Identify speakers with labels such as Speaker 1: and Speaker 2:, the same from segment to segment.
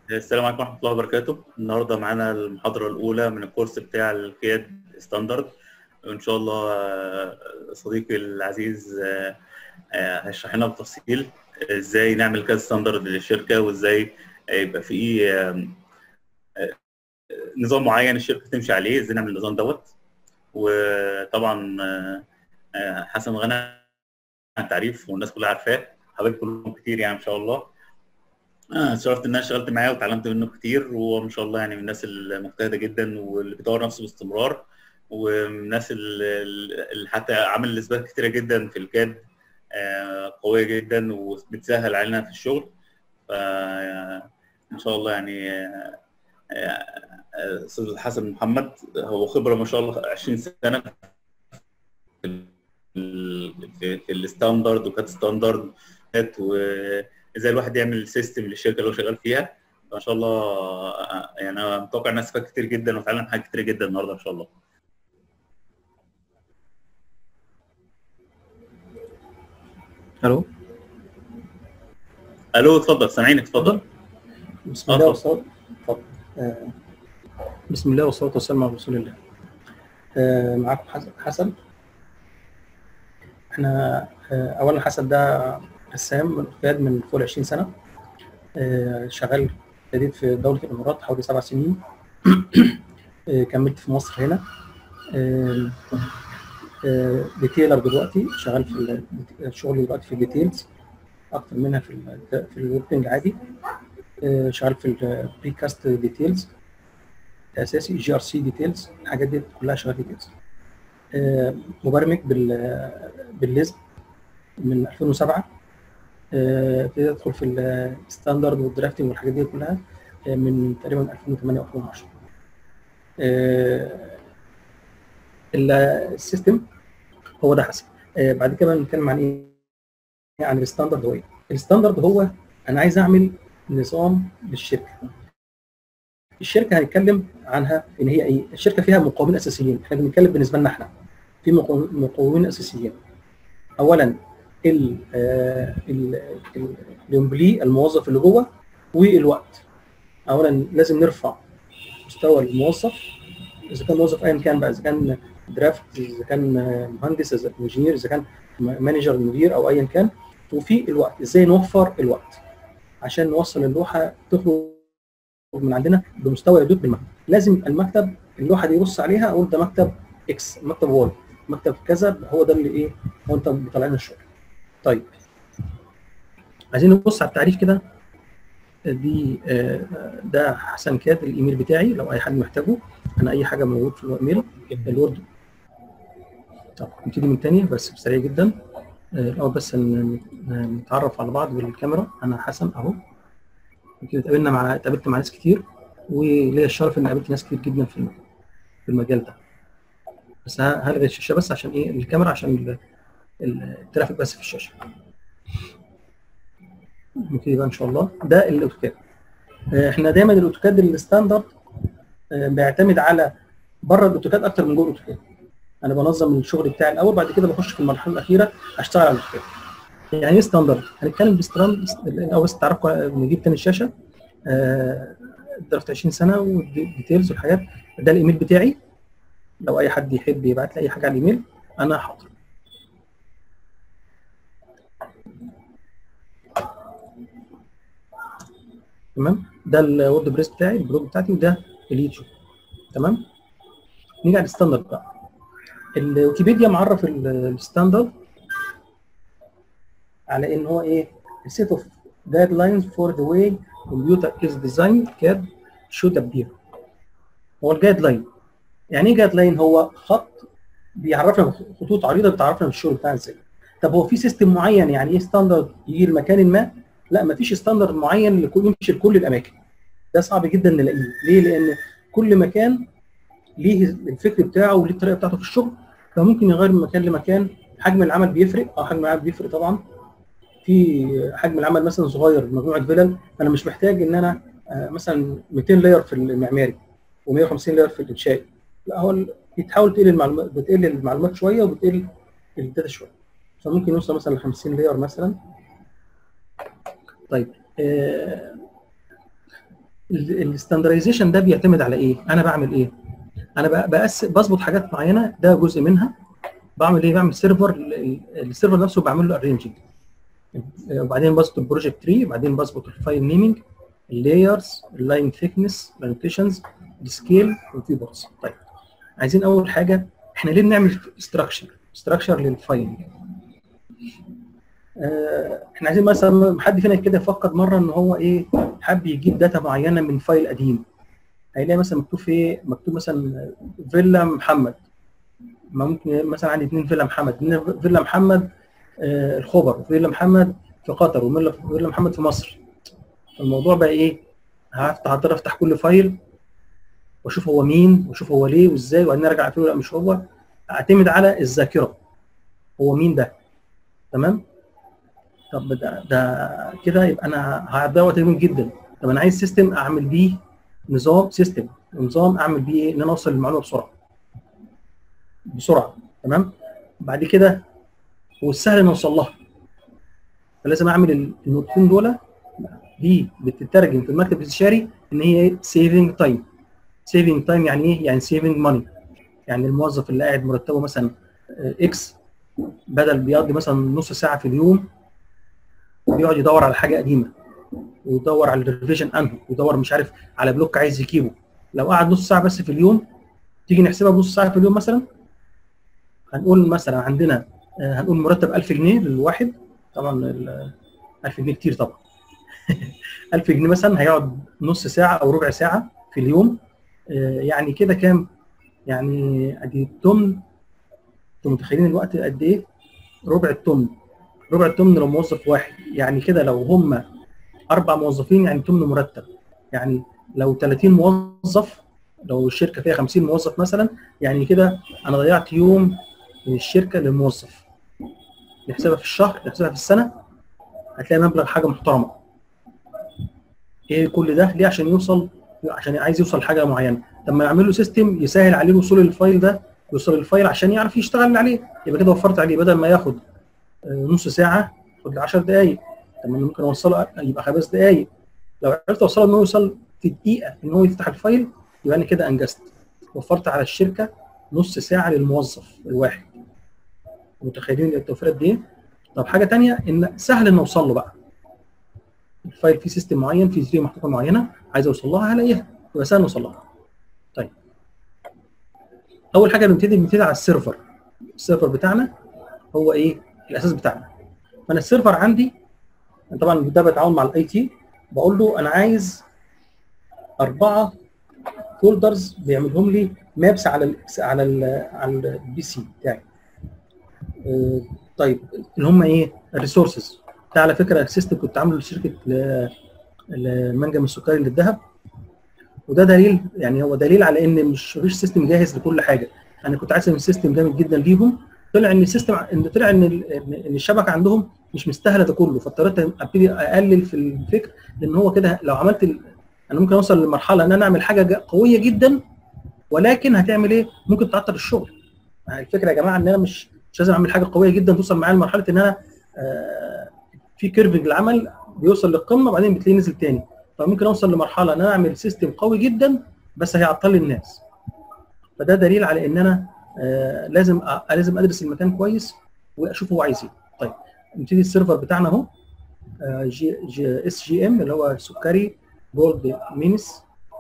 Speaker 1: السلام عليكم ورحمة الله وبركاته النهاردة معانا المحاضرة الأولى من الكورس بتاع الكياد ستاندرد وإن شاء الله آه، صديقي العزيز آه، آه، هيشرح لنا بالتفصيل إزاي نعمل كاد ستاندرد للشركة وإزاي يبقى في آم، آه، نظام معين الشركة تمشي عليه إزاي نعمل النظام دوت وطبعا آه، آه، حسن غنى عن التعريف والناس كلها عارفاه حبايبي كلهم كتير يعني إن شاء الله آه اتشرفت ان انا اشتغلت معاه واتعلمت منه كتير وهو ما شاء الله يعني من الناس المجتهده جدا واللي بيطور نفسه باستمرار ومن الناس اللي اللي حتى عمل اثبات كتيره جدا في الكاد آه قويه جدا وبتسهل علينا في الشغل ف ان شاء الله يعني آه، آه، استاذ حسن محمد هو خبره ما شاء الله 20 سنه في ال- في في الستاندرد وكاد ستاندرد وازاي الواحد يعمل سيستم للشركه اللي هو شغال فيها فان شاء الله آه، يعني انا متوقع ان استفاد كتير جدا واتعلم حاجات كتير جدا النهارده ان شاء الله
Speaker 2: الو
Speaker 1: الو اتفضل سامعينك اتفضل
Speaker 2: بسم
Speaker 1: آه،
Speaker 2: الله
Speaker 1: اتفضل.
Speaker 2: والصلاة اتفضل. آه، بسم الله والصلاة والسلام على رسول الله آه، معاكم حسن حسن احنا آه، اولا حسن ده رسام من فاد من فوق 20 سنة آه، شغال جديد في دولة الامارات حوالي سبع سنين آه، كملت في مصر هنا آه، آه، ديتيلر دلوقتي شغال في ال- الشغل دلوقتي في الديتيلز اكتر منها في ال- في الوركينج عادي آه، شغال في البري كاست ديتيلز اساسي جي ار سي ديتيلز الحاجات دي كلها شغال ديتيلز آه، مبرمج بال بالليزم من 2007 آه، ابتديت ادخل في الستاندرد والدرافتنج والحاجات دي كلها آه، من تقريبا 2008 او 2010 آه، ال- السيستم هو ده حسن آه، بعد كده بنتكلم عن ايه عن الستاندرد هو ايه الستاندرد هو انا عايز اعمل نظام للشركه الشركه هنتكلم عنها ان هي ايه الشركه فيها مقومين اساسيين احنا بنتكلم بالنسبه لنا احنا في مقو- مقومين اساسيين اولا ال آه، ال- ال- الامبلي الموظف اللي جوه والوقت اولا لازم نرفع مستوى الموظف اذا كان موظف ايا كان بقى اذا كان درافت اذا كان آه، مهندس اذا كان انجينير اذا كان مانجر مدير او ايا كان وفي الوقت ازاي نوفر الوقت عشان نوصل اللوحه تخرج من عندنا بمستوى يدوب بالمكتب لازم المكتب اللوحه دي يبص عليها اقول ده مكتب اكس مكتب واي مكتب كذا هو ده اللي ايه هو انت بيطلع لنا الشغل طيب عايزين نبص على التعريف كده دي آه، ده حسن كاد الايميل بتاعي لو اي حد محتاجه انا اي حاجه موجود في الايميل الوورد طب نبتدي من تاني بس بسريع جدا آه، الاول بس ن- ن- نتعرف على بعض بالكاميرا انا حسن اهو يمكن اتقابلنا مع اتقابلت مع ناس كتير وليا الشرف ان قابلت ناس كتير جدا في الم- في المجال ده بس ه- هلغي الشاشه بس عشان ايه الكاميرا عشان ال- ال- الترافيك بس في الشاشه نبتدي بقى ان شاء الله ده الاوتوكاد آه، احنا دايما الاوتوكاد الستاندرد آه، بيعتمد على بره الاوتوكاد اكتر من جوه الاوتوكاد انا بنظم الشغل بتاعي الاول بعد كده بخش في المرحله الاخيره اشتغل على الاوتوكاد يعني ايه ستاندرد هنتكلم باستراند الاول بس تعرفوا نجيب تاني الشاشه آه، درست 20 سنه والديتيلز والحاجات ده الايميل بتاعي لو اي حد يحب يبعت لي اي حاجه على الايميل انا حاضر تمام ده الورد بريس بتاعي البلوج بتاعتي وده اليوتيوب تمام نيجي على الستاندرد بقى الويكيبيديا معرف ال- الستاندرد على ان هو ايه set of guidelines for the way computer is designed CAD should appear هو الجايد لاين يعني ايه جايد لاين هو خط بيعرفنا خطوط عريضه بتعرفنا الشغل بتاعنا ازاي طب هو في سيستم معين يعني ايه ستاندرد يجي لمكان ما لا مفيش ستاندرد معين لكل يمشي لكل الاماكن ده صعب جدا نلاقيه ليه لان كل مكان ليه الفكر بتاعه وليه الطريقه بتاعته في الشغل فممكن يغير من مكان لمكان حجم العمل بيفرق اه حجم العمل بيفرق طبعا في حجم العمل مثلا صغير مجموعه فيلل انا مش محتاج ان انا آه، مثلا 200 لاير في المعماري و150 لاير في الانشائي لا هو ال- بتحاول تقل المعلومات بتقل المعلومات شويه وبتقل الداتا شويه فممكن يوصل مثلا ل 50 لاير مثلا طيب آه، الستاندرايزيشن ده بيعتمد على ايه؟ انا بعمل ايه؟ انا بقس بظبط حاجات معينه ده جزء منها بعمل ايه؟ بعمل سيرفر السيرفر نفسه بعمل له ارينجنج وبعدين بظبط البروجكت تري وبعدين بظبط الفايل نيمينج اللايرز اللاين ثيكنس الانوتيشنز السكيل والكيبوردز طيب عايزين اول حاجه احنا ليه بنعمل ستراكشر ستراكشر للفايل آه احنا عايزين مثلا حد فينا كده يفكر مره ان هو ايه حب يجيب داتا معينه من فايل قديم هيلاقي مثلا مكتوب في ايه مكتوب مثلا فيلا محمد ما ممكن مثلا عندي اثنين فيلا محمد فيلا محمد آه الخبر وفيلا محمد في قطر وفيلا محمد في مصر الموضوع بقى ايه هفتح هضطر افتح كل فايل واشوف هو مين واشوف هو ليه وازاي وبعدين ارجع اقفله لا مش هو اعتمد على الذاكره هو مين ده تمام طب ده, ده كده يبقى انا هضيع وقت جميل جدا طب انا عايز سيستم اعمل بيه نظام سيستم نظام اعمل بيه ايه ان انا اوصل للمعلومه بسرعه بسرعه تمام بعد كده والسهل ان اوصل لها فلازم اعمل النقطتين دول دي بتترجم في المكتب الاستشاري ان هي سيفنج تايم سيفنج تايم يعني ايه؟ يعني سيفنج ماني يعني الموظف اللي قاعد مرتبه مثلا اكس بدل بيقضي مثلا نص ساعه في اليوم بيقعد يدور على حاجه قديمه ويدور على الريفيجن انه ويدور مش عارف على بلوك عايز يجيبه لو قعد نص ساعه بس في اليوم تيجي نحسبها بنص ساعه في اليوم مثلا هنقول مثلا عندنا هنقول مرتب 1000 جنيه للواحد طبعا 1000 جنيه كتير طبعا 1000 جنيه مثلا هيقعد نص ساعه او ربع ساعه في اليوم يعني كده كام؟ يعني ادي التمن انتوا متخيلين الوقت قد ايه؟ ربع التمن ربع التمن لو موظف واحد يعني كده لو هم اربع موظفين يعني تمن مرتب يعني لو 30 موظف لو الشركه فيها 50 موظف مثلا يعني كده انا ضيعت يوم من الشركه للموظف نحسبها في الشهر نحسبها في السنه هتلاقي مبلغ حاجه محترمه ايه كل ده ليه عشان يوصل عشان عايز يوصل لحاجه معينه طب ما نعمل له سيستم يسهل عليه الوصول للفايل ده يوصل للفايل عشان يعرف يشتغل عليه يبقى كده وفرت عليه بدل ما ياخد نص ساعه ياخد 10 دقائق طب ما ممكن اوصله يبقى خمس دقائق لو عرفت اوصله ان هو يوصل في دقيقه ان هو يفتح الفايل يبقى انا كده انجزت وفرت على الشركه نص ساعه للموظف الواحد متخيلين التوفيرات دي طب حاجه ثانيه ان سهل ان اوصل له بقى الفايل فيه سيستم معين فيه زي محطوطه معينه عايز اوصل لها هلاقيها يبقى سهل اوصل لها طيب اول حاجه بنبتدي بنبتدي على السيرفر السيرفر بتاعنا هو ايه الاساس بتاعنا فانا السيرفر عندي طبعا ده بتعاون مع الاي تي بقول له انا عايز اربعه فولدرز بيعملهم لي مابس على ال على ال على البي سي بتاعي آه طيب اللي هم ايه الريسورسز ده على فكره السيستم كنت عامله لشركه المنجم السكري للذهب وده دليل يعني هو دليل على ان مش مفيش سيستم جاهز لكل حاجه انا كنت عايز سيستم جامد جدا ليهم طلع ان السيستم ان طلع ان ان الشبكه عندهم مش مستاهله ده كله فاضطريت ابتدي اقلل في الفكر لان هو كده لو عملت ال... انا ممكن اوصل لمرحله ان انا اعمل حاجه قويه جدا ولكن هتعمل ايه؟ ممكن تعطل الشغل الفكره يا جماعه ان انا مش مش لازم اعمل حاجه قويه جدا توصل معايا لمرحله ان انا آه في كيرف للعمل بيوصل للقمه وبعدين بتلاقيه نزل تاني فممكن اوصل لمرحله ان انا اعمل سيستم قوي جدا بس هيعطل لي الناس فده دليل على ان انا آه لازم آه لازم ادرس المكان كويس واشوف هو عايز ايه طيب نبتدي السيرفر بتاعنا اهو آه جي, جي اس جي ام اللي هو سكري جولد مينس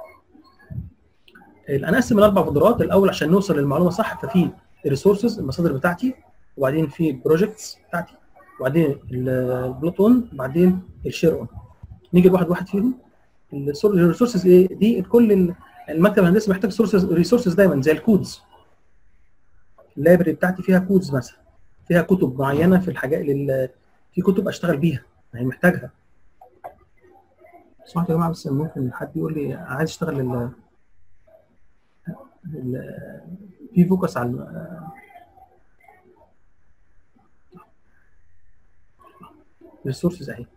Speaker 2: انا اقسم الاربع قدرات الاول عشان نوصل للمعلومه صح ففي الريسورسز المصادر بتاعتي وبعدين في البروجكتس بتاعتي وبعدين البلوت اون وبعدين الشير اون نيجي لواحد واحد فيهم الريسورسز ايه دي كل المكتب الهندسي محتاج ريسورسز دايما زي الكودز اللايبرري بتاعتي فيها كودز مثلا فيها كتب معينه في الحاجات لل... في كتب اشتغل بيها هي محتاجها سمعت يا جماعه بس ممكن حد يقول لي عايز اشتغل ال... ال... في فوكس على الريسورسز اهي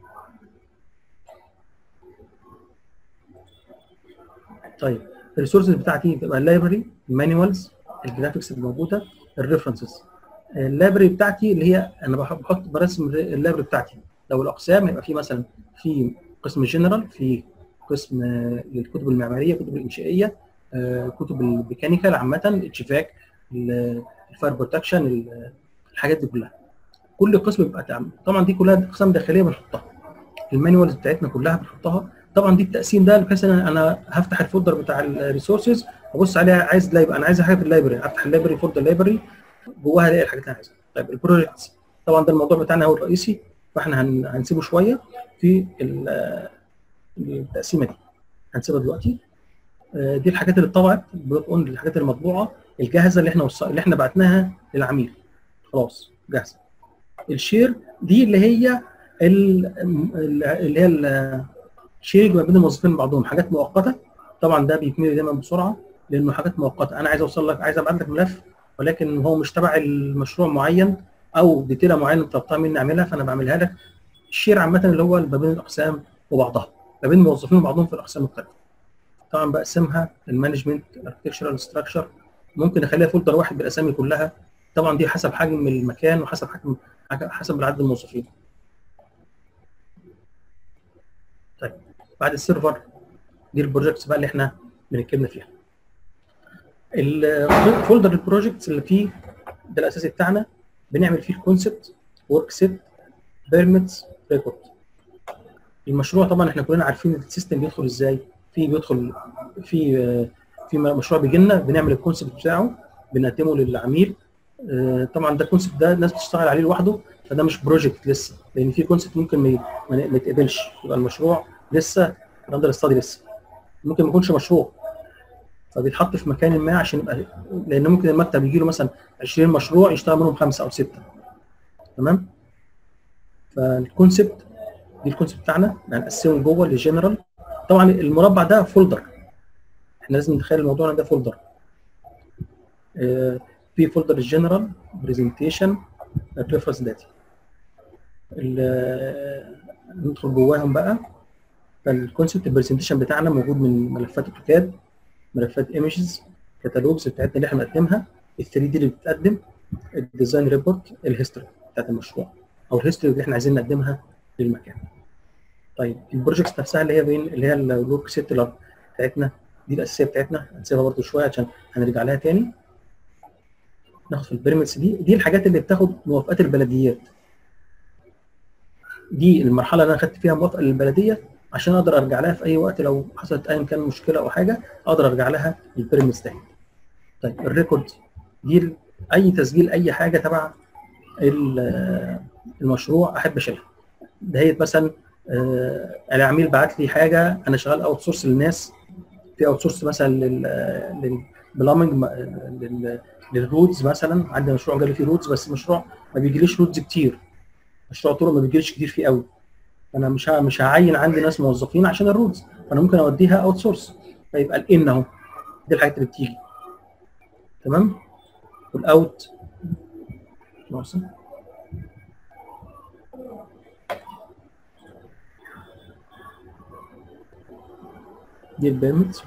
Speaker 2: طيب الريسورسز بتاعتي تبقى اللايبرري المانيوالز الجرافيكس الموجوده الريفرنسز اللايبرري بتاعتي اللي هي انا بحط برسم اللايبرري بتاعتي لو الاقسام هيبقى في مثلا في قسم جنرال في قسم آه، للكتب المعماريه كتب الانشائيه آه، كتب الميكانيكال عامه الاتشفاك الفاير بروتكشن الحاجات دي كلها كل قسم بيبقى تعمل. طبعا دي كلها اقسام داخليه بنحطها المانيوالز بتاعتنا كلها بنحطها طبعا دي التقسيم ده بحيث ان انا هفتح الفولدر بتاع الريسورسز ابص عليها عايز لايبرري انا عايز حاجه في اللايبرري افتح اللايبرري فولدر لايبرري جواها الاقي الحاجات اللي انا عايزها طيب البروجكتس طبعا ده الموضوع بتاعنا هو الرئيسي فاحنا هن- هنسيبه شويه في ال- التقسيمه دي هنسيبها دلوقتي آه، دي الحاجات اللي اتطبعت بلوت اون الحاجات المطبوعه الجاهزه اللي احنا وص... اللي احنا بعتناها للعميل خلاص جاهزه الشير دي اللي هي ال- ال- اللي هي ال- الشير ما بين الموظفين بعضهم حاجات مؤقته طبعا ده بيتملي دايما بسرعه لانه حاجات مؤقته انا عايز اوصل لك عايز ابعت لك ملف ولكن هو مش تبع المشروع معين او ديتيله معينه انت طلبتها مني اعملها فانا بعملها لك الشير عامه اللي هو ما بين الاقسام وبعضها ما بين الموظفين وبعضهم في الاقسام المختلفه طبعا بقسمها المانجمنت الاركتكشرال ستراكشر ممكن اخليها فولدر واحد بالاسامي كلها طبعا دي حسب حجم المكان وحسب حجم حسب عدد الموظفين طيب بعد السيرفر دي البروجكتس بقى اللي احنا بنتكلم فيها الفولدر البروجكتس اللي فيه ده الاساسي بتاعنا بنعمل فيه الكونسبت ورك سيت بيرميتس ريكورد المشروع طبعا احنا كلنا عارفين السيستم بيدخل ازاي في بيدخل في في مشروع بيجي لنا بنعمل الكونسبت بتاعه بنقدمه للعميل آه، طبعا ده الكونسبت ده الناس بتشتغل عليه لوحده فده مش بروجكت لسه لان في كونسبت ممكن ما ي- ما ما يتقبلش يبقى المشروع لسه اندر ستادي لسه ممكن ما يكونش مشروع فبيتحط في مكان ما عشان يبقى لان ممكن المكتب يجي له مثلا 20 مشروع يشتغل منهم خمسه او سته تمام فالكونسبت دي الكونسبت بتاعنا هنقسمه جوه للجنرال طبعا المربع ده فولدر احنا لازم نتخيل الموضوع إن ده فولدر آه، في فولدر الجنرال برزنتيشن الريفرنس داتا ندخل جواهم بقى فالكونسبت البرزنتيشن بتاعنا موجود من ملفات اوتوكاد ملفات ايمجز كتالوجز بتاعتنا اللي احنا بنقدمها ال 3 دي اللي بتتقدم الديزاين ريبورت الهيستوري بتاعت المشروع او الهيستوري اللي احنا عايزين نقدمها للمكان طيب البروجكتس نفسها اللي هي بين اللي هي الورك سيت بتاعتنا دي الاساسيه بتاعتنا هنسيبها برده شويه عشان هنرجع لها تاني ناخد في البيراميدز دي دي الحاجات اللي بتاخد موافقات البلديات دي المرحله اللي انا خدت فيها موافقه للبلديه عشان اقدر ارجع لها في اي وقت لو حصلت ايا كان مشكله او حاجه اقدر ارجع لها البيراميدز تاني طيب الريكورد دي ال- اي تسجيل اي حاجه تبع ال- المشروع احب اشيلها دهيت مثلا آه، العميل بعت لي حاجه انا شغال اوت سورس للناس في اوت سورس مثلا لل للبلامنج لل للرودز مثلا عندي مشروع جالي فيه رودز بس مشروع ما بيجيليش رودز كتير مشروع طرق ما بيجيليش كتير فيه قوي انا مش ه- مش هعين عندي ناس موظفين عشان الرودز فانا ممكن اوديها اوت سورس فيبقى الان اهو دي الحاجات اللي بتيجي تمام والاوت ناقصه دي البيرمتس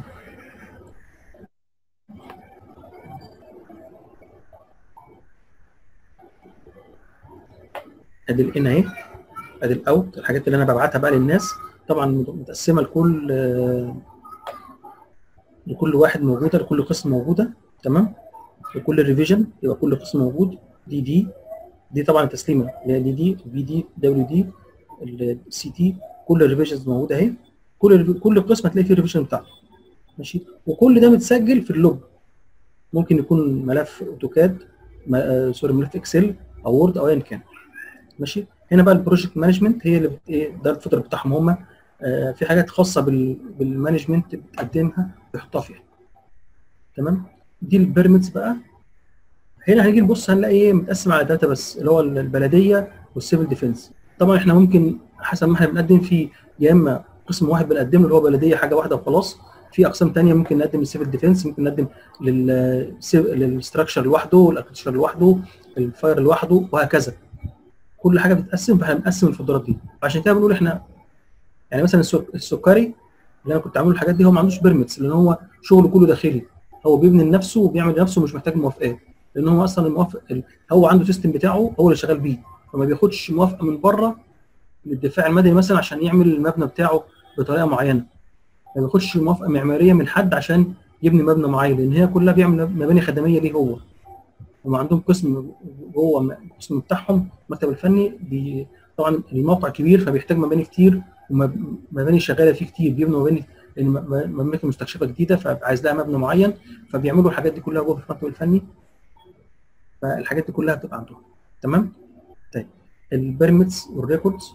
Speaker 2: ادي الان اهي ادي الاوت الحاجات اللي انا ببعتها بقى للناس طبعا متقسمه لكل آه، لكل واحد موجوده لكل قسم موجوده تمام لكل ريفيجن يبقى كل قسم موجود دي دي دي طبعا التسليمه اللي هي دي دي بي دي دبليو دي السي تي كل الريفيجنز موجوده اهي كل كل قسم هتلاقي فيه الريفيجن بتاعته ماشي وكل ده متسجل في اللوج ممكن يكون ملف اوتوكاد ما- آه، سوري ملف اكسل او وورد او ايا كان ماشي هنا بقى البروجكت مانجمنت هي اللي بت... ايه ده الفطر بتاعهم هم آه في حاجات خاصه بال... بالمانجمنت بتقدمها بيحطها فيها تمام دي البيرميتس بقى هنا هنيجي نبص هنلاقي ايه متقسم على داتا بس اللي هو البلديه والسيفل ديفنس طبعا احنا ممكن حسب ما احنا بنقدم في يا اما قسم واحد بنقدم له اللي هو بلديه حاجه واحده وخلاص في اقسام ثانيه ممكن نقدم للسيفل ديفنس ممكن نقدم لل للستراكشر لوحده والاركتشر لوحده الفاير لوحده وهكذا كل حاجه بتتقسم فاحنا بنقسم الفولدرات دي عشان كده بنقول احنا يعني مثلا السك- السكري اللي انا كنت عامل الحاجات دي هو ما عندوش بيرميتس لان هو شغله كله داخلي هو بيبني لنفسه وبيعمل لنفسه مش محتاج موافقات لان هو اصلا الموافق ال- هو عنده سيستم بتاعه هو اللي شغال بيه فما بياخدش موافقه من بره للدفاع المدني مثلا عشان يعمل المبنى بتاعه بطريقه معينه ما بياخدش موافقه معماريه من حد عشان يبني مبنى معين لان هي كلها بيعمل مباني خدميه ليه هو هم عندهم قسم جوه القسم بتاعهم المكتب الفني بي طبعا الموقع كبير فبيحتاج مباني كتير ومباني شغاله فيه كتير بيبنوا مباني لان مملكه مستكشفه جديده فعايز لها مبنى معين فبيعملوا الحاجات دي كلها جوه في المكتب الفني فالحاجات دي كلها بتبقى عندهم تمام طيب البيرمتس والريكوردز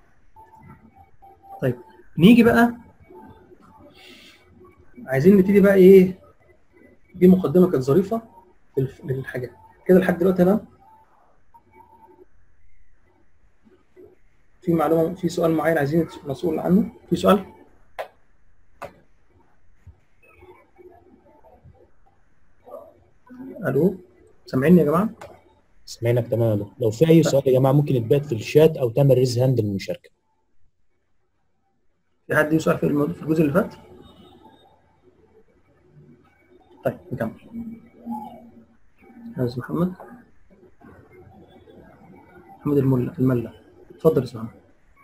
Speaker 2: طيب نيجي بقى عايزين نبتدي بقى ايه دي مقدمه كانت ظريفه للحاجات كده لحد دلوقتي انا في معلومه في سؤال معين عايزين مسؤول عنه في سؤال الو سامعيني يا جماعه
Speaker 3: سامعينك تمام يا دكتور لو في اي سؤال يا جماعه ممكن يتبعت في الشات او تعمل ريز هاند للمشاركه
Speaker 2: في حد يسأل في الموضوع في الجزء اللي فات طيب نكمل استاذ محمد محمد الملا الملا اتفضل يا استاذ محمد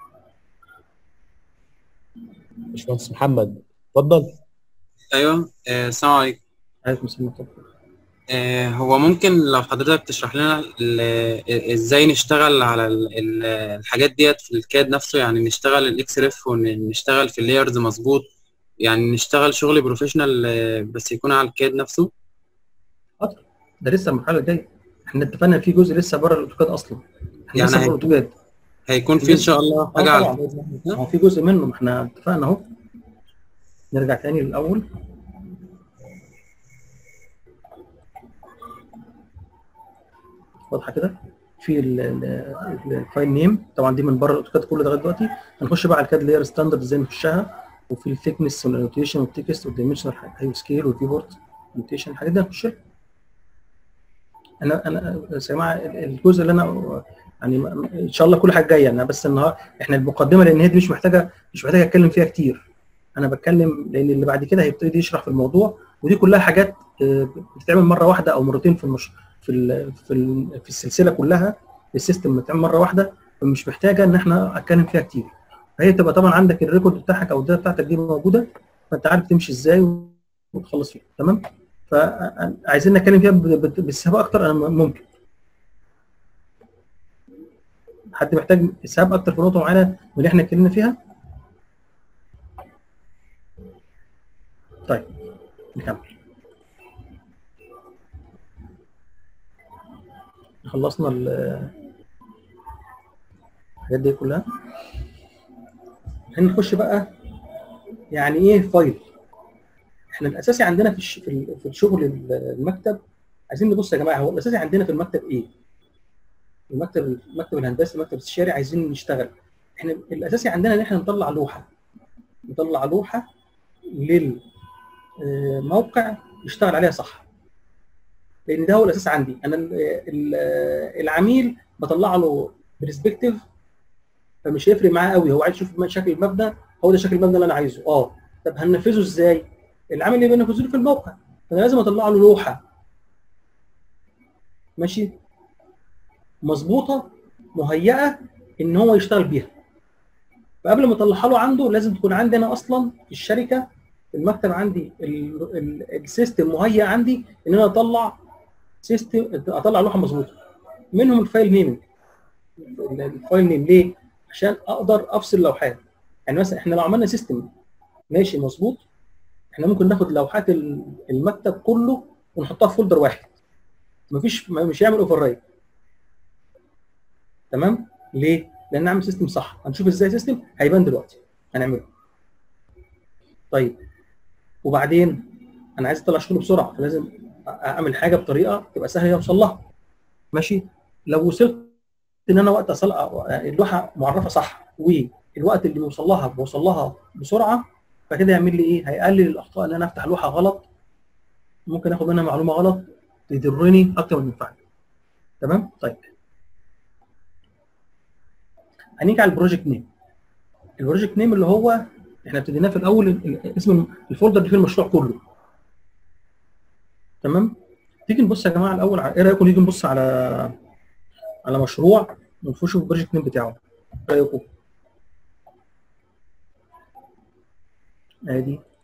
Speaker 3: باشمهندس محمد اتفضل
Speaker 4: ايوه آه، السلام عليكم
Speaker 2: عليكم السلام ورحمه الله
Speaker 4: آه، هو ممكن لو حضرتك تشرح لنا ال- ازاي نشتغل على ال- ال- الحاجات ديت في الكاد نفسه يعني نشتغل الاكس ريف ونشتغل في اللايرز مظبوط يعني نشتغل شغل بروفيشنال آه، بس يكون على الكاد نفسه
Speaker 2: حاضر ده لسه المرحله الجايه احنا اتفقنا في جزء لسه بره الاوتوكاد اصلا احنا
Speaker 4: يعني
Speaker 2: لسه
Speaker 4: هي-
Speaker 2: بره الاوتوكاد
Speaker 4: هيكون في ان شاء الله
Speaker 2: اه
Speaker 4: حاجه على
Speaker 2: طبعا ما هو في جزء منه ما احنا اتفقنا اهو نرجع تاني للاول واضحه كده في ال- ال- الفايل نيم طبعا دي من بره الاوتوكاد كله لغايه دلوقتي هنخش بقى على الكاد لاير ستاندرد ازاي نخشها وفي الثيكنس والانوتيشن والتكست والدايمنشنال هاي سكيل والفيبورت انوتيشن الحاجات دي هنخشها انا انا يا جماعه الجزء اللي انا يعني م- ان شاء الله كل حاجه جايه انا بس النهارده احنا المقدمه لان هي دي مش محتاجه مش محتاجه اتكلم فيها كتير انا بتكلم لان اللي بعد كده هيبتدي يشرح في الموضوع ودي كلها حاجات آه، بتتعمل مره واحده او مرتين في المش... في ال... في ال... في السلسله كلها السيستم بتتعمل مره واحده فمش محتاجه ان احنا اتكلم فيها كتير فهي تبقى طبعا عندك الريكورد بتاعك او الداتا بتاعتك دي موجوده فانت عارف تمشي ازاي وتخلص فيها تمام فعايزين نتكلم فيها ب- ب- باستفاضه اكتر انا ممكن حد محتاج اسهاب اكتر في نقطه معينه من اللي احنا اتكلمنا فيها طيب نكمل خلصنا ال- الحاجات دي كلها هنخش بقى يعني ايه فايل احنا الاساسي عندنا في الش- في ال- في الشغل ال- المكتب عايزين نبص يا جماعه هو الاساسي عندنا في المكتب ايه المكتب المكتب الهندسي المكتب الاستشاري عايزين نشتغل احنا الاساسي عندنا ان احنا نطلع لوحه نطلع لوحه للموقع يشتغل عليها صح لان ده هو الاساس عندي انا ال- ال- العميل بطلع له برسبكتيف فمش هيفرق معاه قوي هو عايز يشوف شكل المبنى هو ده شكل المبنى اللي انا عايزه اه طب هننفذه ازاي العامل اللي بينفذه لي في الموقع فانا لازم اطلع له لوحه ماشي مظبوطه مهيئه ان هو يشتغل بيها فقبل ما اطلعها له عنده لازم تكون عندي انا اصلا في الشركه في المكتب عندي ال- ال- السيستم مهيئ عندي ان انا اطلع سيستم اطلع لوحه مظبوطه منهم الفايل نيمنج الفايل نيم ليه؟ عشان اقدر افصل لوحات يعني مثلا احنا لو عملنا سيستم ماشي مظبوط احنا ممكن ناخد لوحات ال- المكتب كله ونحطها في فولدر واحد مفيش ما- مش هيعمل اوفر رايت تمام ليه لان نعمل سيستم صح هنشوف ازاي سيستم هيبان دلوقتي هنعمله طيب وبعدين انا عايز اطلع شغل بسرعه فلازم اعمل حاجه بطريقه تبقى سهله اوصل لها ماشي لو وصلت ان انا وقت اصل اللوحه معرفه صح والوقت اللي بوصل لها بوصل لها بسرعه فكده يعمل لي ايه هيقلل الاخطاء ان انا افتح لوحه غلط ممكن اخد منها معلومه غلط تضرني اكتر من ينفعني تمام طيب هنيجي على البروجكت نيم البروجكت نيم اللي هو احنا ابتديناه في الاول ال- ال- اسم الفولدر اللي فيه المشروع كله تمام تيجي نبص يا جماعه الاول على ايه رايكم نيجي نبص على على مشروع ونخش في البروجكت نيم بتاعه ايه رايكم ادي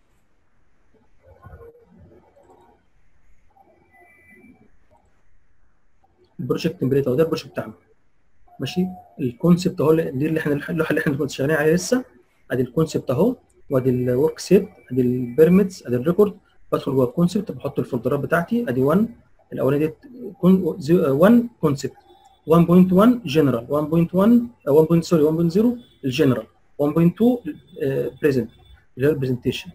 Speaker 2: البروجكت تمبليت اهو ده البروجكت بتاعنا ماشي الكونسبت اهو اللي- دي اللي احنا اللوحه اللي احنا كنا شغالين عليها لسه ادي الكونسبت اهو وادي الورك سيت ادي البيرميتس ادي الريكورد بدخل جوه الكونسبت بحط الفولدرات بتاعتي ادي 1 الاولانيه ديت 1 كونسبت 1.1 جنرال 1.1 1. سوري 1.0 الجنرال 1.2 بريزنت اللي هو البرزنتيشن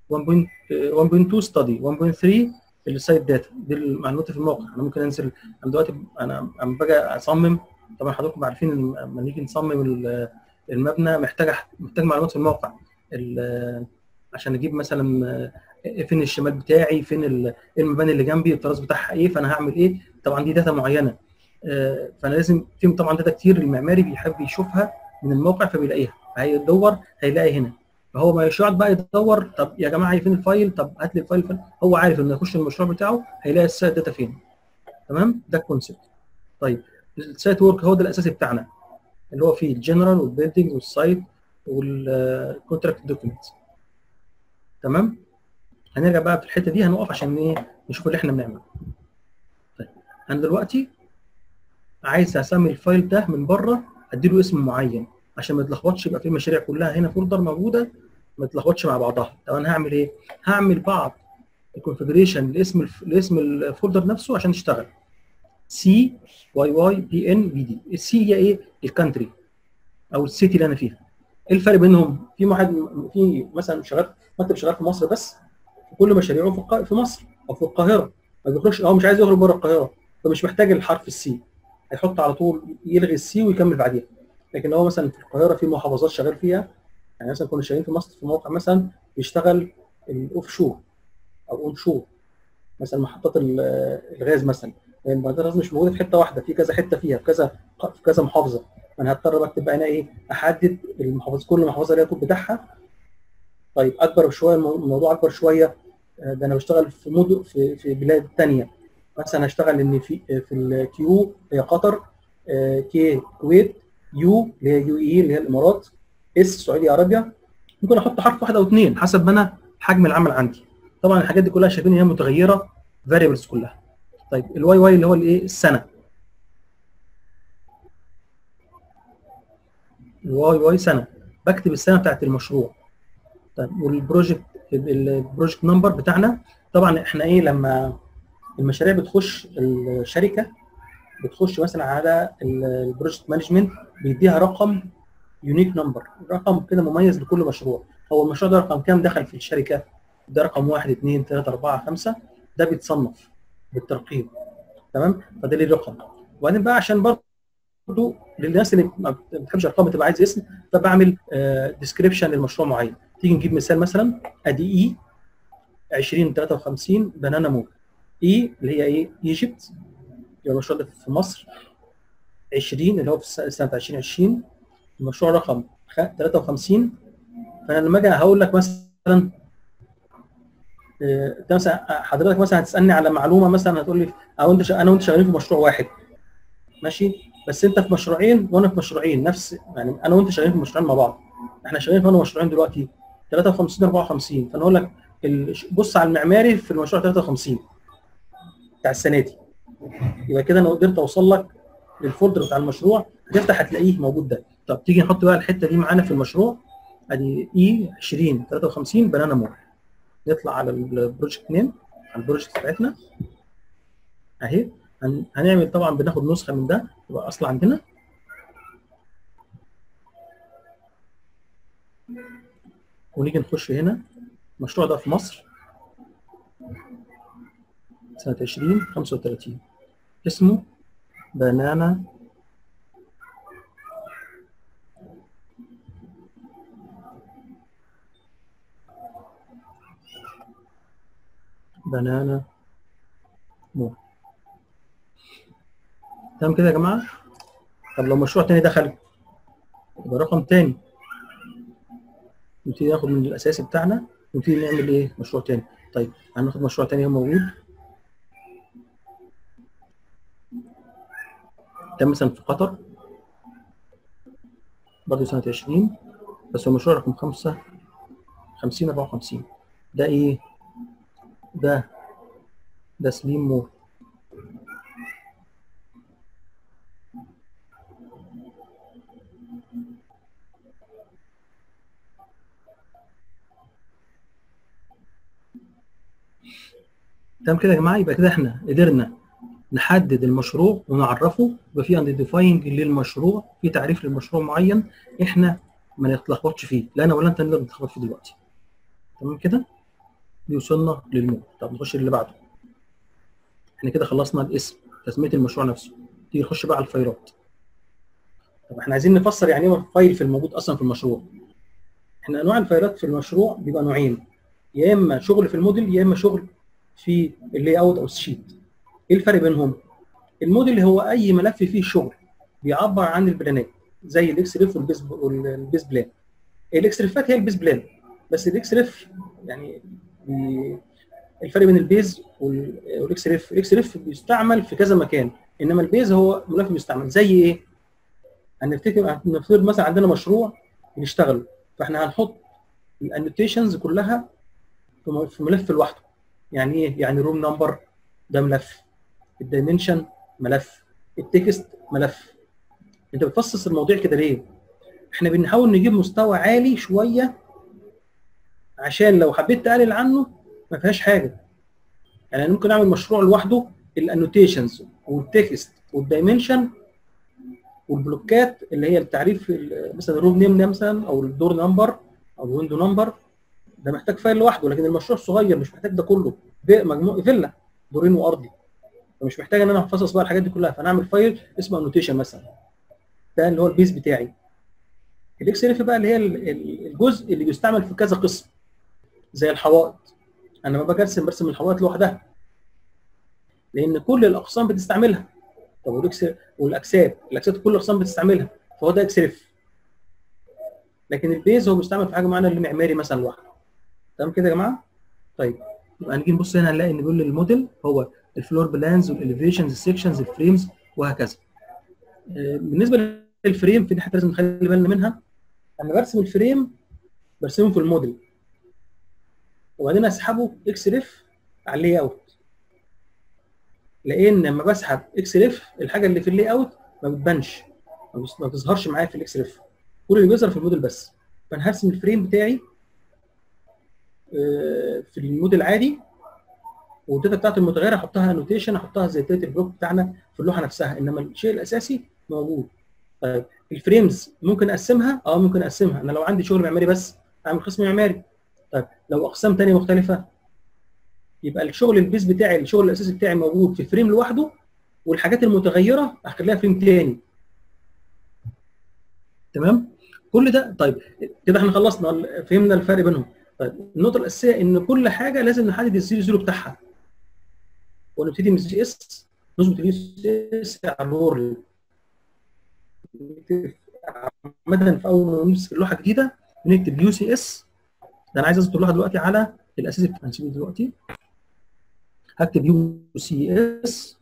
Speaker 2: 1.2 ستادي 1.3 السايت داتا دي المعلومات في الموقع انا ممكن انزل انا دلوقتي انا لما باجي اصمم طبعا حضراتكم عارفين إن لما نيجي نصمم ال- المبنى محتاج محتاج معلومات في الموقع ال- عشان نجيب مثلا آه، فين الشمال بتاعي فين ال- إيه المباني اللي جنبي الطراز بتاعها ايه فانا هعمل ايه طبعا دي داتا معينه آه، فانا لازم في طبعا داتا كتير المعماري بيحب يشوفها من الموقع فبيلاقيها هيدور هيلاقي هنا فهو ما يقعد بقى يدور طب يا جماعه فين الفايل طب هات لي الفايل فين هو عارف انه يخش المشروع بتاعه هيلاقي السايت داتا فين تمام ده الكونسيبت طيب السايت ورك هو ده الاساسي بتاعنا اللي هو فيه الجنرال والبيلدينج والسايت والكونتراكت دوكيومنت تمام هنرجع بقى في الحته دي هنقف عشان ايه نشوف اللي احنا بنعمله طيب انا دلوقتي عايز اسمي الفايل ده من بره اديله اسم معين عشان ما يتلخبطش يبقى في المشاريع كلها هنا فولدر موجوده ما تتلخبطش مع بعضها طب انا هعمل ايه هعمل بعض الكونفجريشن لاسم الف... لاسم الفولدر نفسه عشان تشتغل سي واي واي بي ان بي دي السي هي ايه الكانتري او السيتي اللي انا فيها ايه الفرق بينهم في واحد في مثلا شغال مكتب شغال في مصر بس كل مشاريعه في الق- في مصر او في القاهره ما بيخرجش هو مش عايز يخرج بره القاهره فمش محتاج الحرف السي هيحط على طول يلغي السي ويكمل بعديها لكن هو مثلا في القاهره في محافظات شغال فيها يعني مثلا كنا شغالين في مصر في موقع مثلا بيشتغل الاوف شور او اون شور مثلا محطات ال- الغاز مثلا لان محطات الغاز مش موجوده في حته واحده في كذا حته فيها في كذا في كذا محافظه انا هضطر بكتب بقى هنا ايه احدد المحافظه كل محافظه ليها كود بتاعها طيب اكبر شويه المو- الموضوع اكبر شويه آه، ده انا بشتغل في مدن في في بلاد ثانيه مثلا هشتغل ان في في الكيو هي قطر آه، كي الكويت يو اللي هي يو اي اللي هي الامارات اس سعودي عربيا ممكن احط حرف واحد او اثنين حسب ما انا حجم العمل عندي طبعا الحاجات دي كلها شايفين ان هي متغيره فاريبلز كلها طيب الواي واي اللي هو الايه السنه الواي واي سنه بكتب السنه بتاعت المشروع طيب والبروجكت البروجكت نمبر بتاعنا طبعا احنا ايه لما المشاريع بتخش الشركه بتخش مثلا على البروجكت مانجمنت بيديها رقم يونيك نمبر رقم كده مميز لكل مشروع هو المشروع ده رقم كام دخل في الشركه ده رقم 1 2 3 4 5 ده بيتصنف بالترقيم تمام فده ليه رقم وبعدين بقى عشان برضه للناس اللي ما بتحبش ارقام بتبقى عايز اسم فبعمل ديسكريبشن للمشروع معين تيجي نجيب مثال مثلا ادي اي 2053 بنانا مول اي اللي هي ايه ايجيبت يبقى المشروع ده في مصر 20 اللي هو في سنه 2020 المشروع رقم 53 فانا لما اجي هقول لك مثلا انت مثلا حضرتك مثلا هتسالني على معلومه مثلا هتقول لي او انت انا وانت شغالين في مشروع واحد ماشي بس انت في مشروعين وانا في مشروعين نفس يعني انا وانت شغالين في مشروعين مع بعض احنا شغالين في مشروعين دلوقتي 53 54 فانا اقول لك بص على المعماري في المشروع 53 بتاع السنه دي يبقى كده انا قدرت اوصل لك للفولدر بتاع المشروع هتفتح هتلاقيه موجود ده طب تيجي نحط بقى الحته دي معانا في المشروع ادي اي 20 53 بنانا مول نطلع على البروجكت نيم على البروجكت بتاعتنا اهي هنعمل طبعا بناخد نسخه من ده يبقى اصل عندنا ونيجي نخش هنا المشروع ده في مصر سنة 20 35 اسمه بنانا بنانا مول تمام كده يا جماعة طب لو مشروع تاني دخل يبقى رقم تاني نبتدي ناخد من الأساسي بتاعنا ونبتدي نعمل إيه مشروع تاني طيب هناخد مشروع تاني هو موجود ده مثلا في قطر برضه سنة 20 بس هو مشروع رقم 5 50 54 ده إيه؟ ده ده سليم مور تمام كده يا جماعه يبقى كده احنا قدرنا نحدد المشروع ونعرفه يبقى في انديفاينج للمشروع في تعريف للمشروع معين احنا ما نتلخبطش فيه لا انا ولا انت نقدر نتلخبط فيه دلوقتي تمام كده دي وصلنا للمود طب نخش اللي بعده احنا كده خلصنا الاسم تسميه المشروع نفسه تيجي نخش بقى على الفايلات طب احنا عايزين نفسر يعني ايه فايل في الموجود اصلا في المشروع احنا انواع الفايلات في المشروع بيبقى نوعين يا اما شغل في الموديل يا اما شغل في اللي اوت او الشيت ايه الفرق بينهم الموديل هو اي ملف فيه شغل بيعبر عن البلانات زي الاكس ريف والبيز والبيز بلان الاكس ريفات هي البيز بلان بس الاكس ريف يعني بي- الفرق بين البيز وال- والاكس ريف الاكس ريف بيستعمل في كذا مكان انما البيز هو ملف بيستعمل زي ايه هنفتكر نفترض مثلا عندنا مشروع بنشتغله فاحنا هنحط الانوتيشنز كلها في م- في ملف لوحده يعني ايه يعني روم نمبر ده ملف الدايمنشن ملف التكست ملف انت بتفصص المواضيع كده ليه احنا بنحاول نجيب مستوى عالي شويه عشان لو حبيت تقلل عنه ما فيهاش حاجه يعني انا ممكن اعمل مشروع لوحده الانوتيشنز والتكست والدايمنشن والبلوكات اللي هي التعريف ال- مثلا الروم نيم ده مثلا او الدور نمبر او الويندو نمبر ده محتاج فايل لوحده لكن المشروع صغير مش محتاج ده كله في- مجموع فيلا دورين وارضي فمش محتاج ان انا افصص بقى الحاجات دي كلها فانا اعمل فايل اسمه انوتيشن مثلا ده اللي هو البيز بتاعي الاكس ال بقى اللي هي ال- ال- الجزء اللي بيستعمل في كذا قسم زي الحوائط انا لما باجي ارسم برسم الحوائط لوحدها لان كل الاقسام بتستعملها طب والاكس والاكسات الاكسات كل الاقسام بتستعملها فهو ده اكس ريف لكن البيز هو بيستعمل في حاجه معينه اللي معماري مثلا لوحده تمام كده يا جماعه طيب يبقى نيجي نبص هنا هنلاقي ان بيقول لي الموديل هو الفلور بلانز والاليفيشنز السكشنز الفريمز وهكذا آه، بالنسبه للفريم في دي حته لازم نخلي بالنا منها انا برسم الفريم برسمه في الموديل وبعدين اسحبه اكس ريف على اللاي اوت لان لما بسحب اكس ريف الحاجه اللي في اللاي اوت ما بتبانش ما بس- ما بتظهرش معايا في الاكس ريف كل اللي بيظهر في الموديل بس فانا هرسم الفريم بتاعي آه، في الموديل عادي والداتا بتاعته المتغيره احطها انوتيشن احطها زي الداتا بلوك بتاعنا في اللوحه نفسها انما الشيء الاساسي موجود طيب الفريمز ممكن اقسمها اه ممكن اقسمها انا لو عندي شغل معماري بس اعمل قسم معماري طيب لو اقسام تانية مختلفه يبقى الشغل البيز بتاعي الشغل الاساسي بتاعي موجود في فريم لوحده والحاجات المتغيره اخليها فريم تاني تمام كل ده طيب كده احنا خلصنا فهمنا الفرق بينهم طيب النقطه الاساسيه ان كل حاجه لازم نحدد الزيرو زيرو بتاعها ونبتدي من الجي اس نظبط اليو سي اس على الورد عامة في اول ما نمسك اللوحه الجديده بنكتب يو سي اس ده انا عايز اظبط اللوحه دلوقتي على الاساسي بتاع هنسيبه دلوقتي هكتب يو سي اس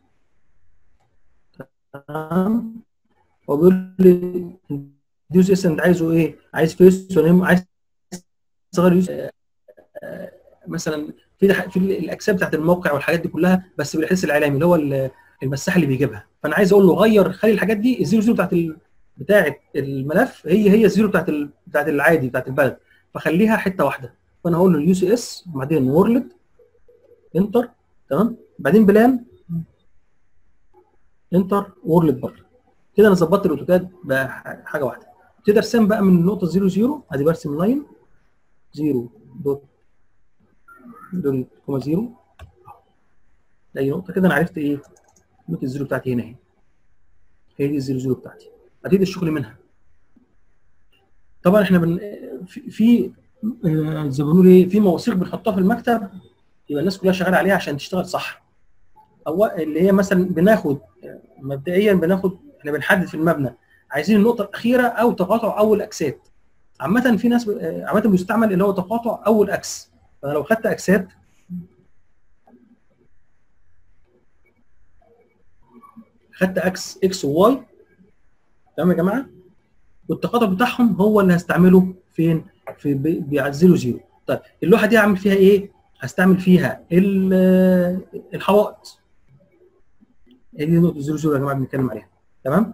Speaker 2: تمام هو بيقول لي اليو سي اس انت عايزه ايه؟ عايز فيس ولا نيم؟ عايز صغير يوز آه، مثلا في في الاجسام بتاعت الموقع والحاجات دي كلها بس بالحس الاعلامي اللي هو ال- المساحه اللي بيجيبها فانا عايز اقول له غير خلي الحاجات دي الزيرو زيرو بتاعت ال... بتاعت الملف هي هي الزيرو بتاعت ال... بتاعت العادي بتاعت البلد فخليها حته واحده فانا هقول له اليو سي اس وبعدين وورلد انتر تمام بعدين بلان انتر وورلد بره كده انا ظبطت الاوتوكاد بحاجه واحده ابتدي ارسم بقى من النقطه 0 0 ادي برسم لاين 0 دوت دول كوما 0 اي نقطه كده انا عرفت ايه نقطه الزيرو بتاعتي هنا اهي هي دي الزيرو زيرو بتاعتي ابتدي الشغل منها طبعا احنا بن... في, في آه، زي ما بنقول ايه في مواثيق بنحطها في المكتب يبقى الناس كلها شغاله عليها عشان تشتغل صح او اللي هي مثلا بناخد آه، مبدئيا بناخد احنا بنحدد في المبنى عايزين النقطه الاخيره او تقاطع اول اكسات عامه في ناس ب- آه، عامه بيستعمل اللي هو تقاطع اول اكس فانا لو خدت اكسات خدت اكس اكس وواي تمام يا جماعه والتقاطع بتاعهم هو اللي هستعمله فين في بي- بيعزلوا زيرو طيب اللوحه دي هعمل فيها ايه هستعمل فيها ال- الحوائط هي دي نقطه زيرو زيرو يا جماعه بنتكلم عليها تمام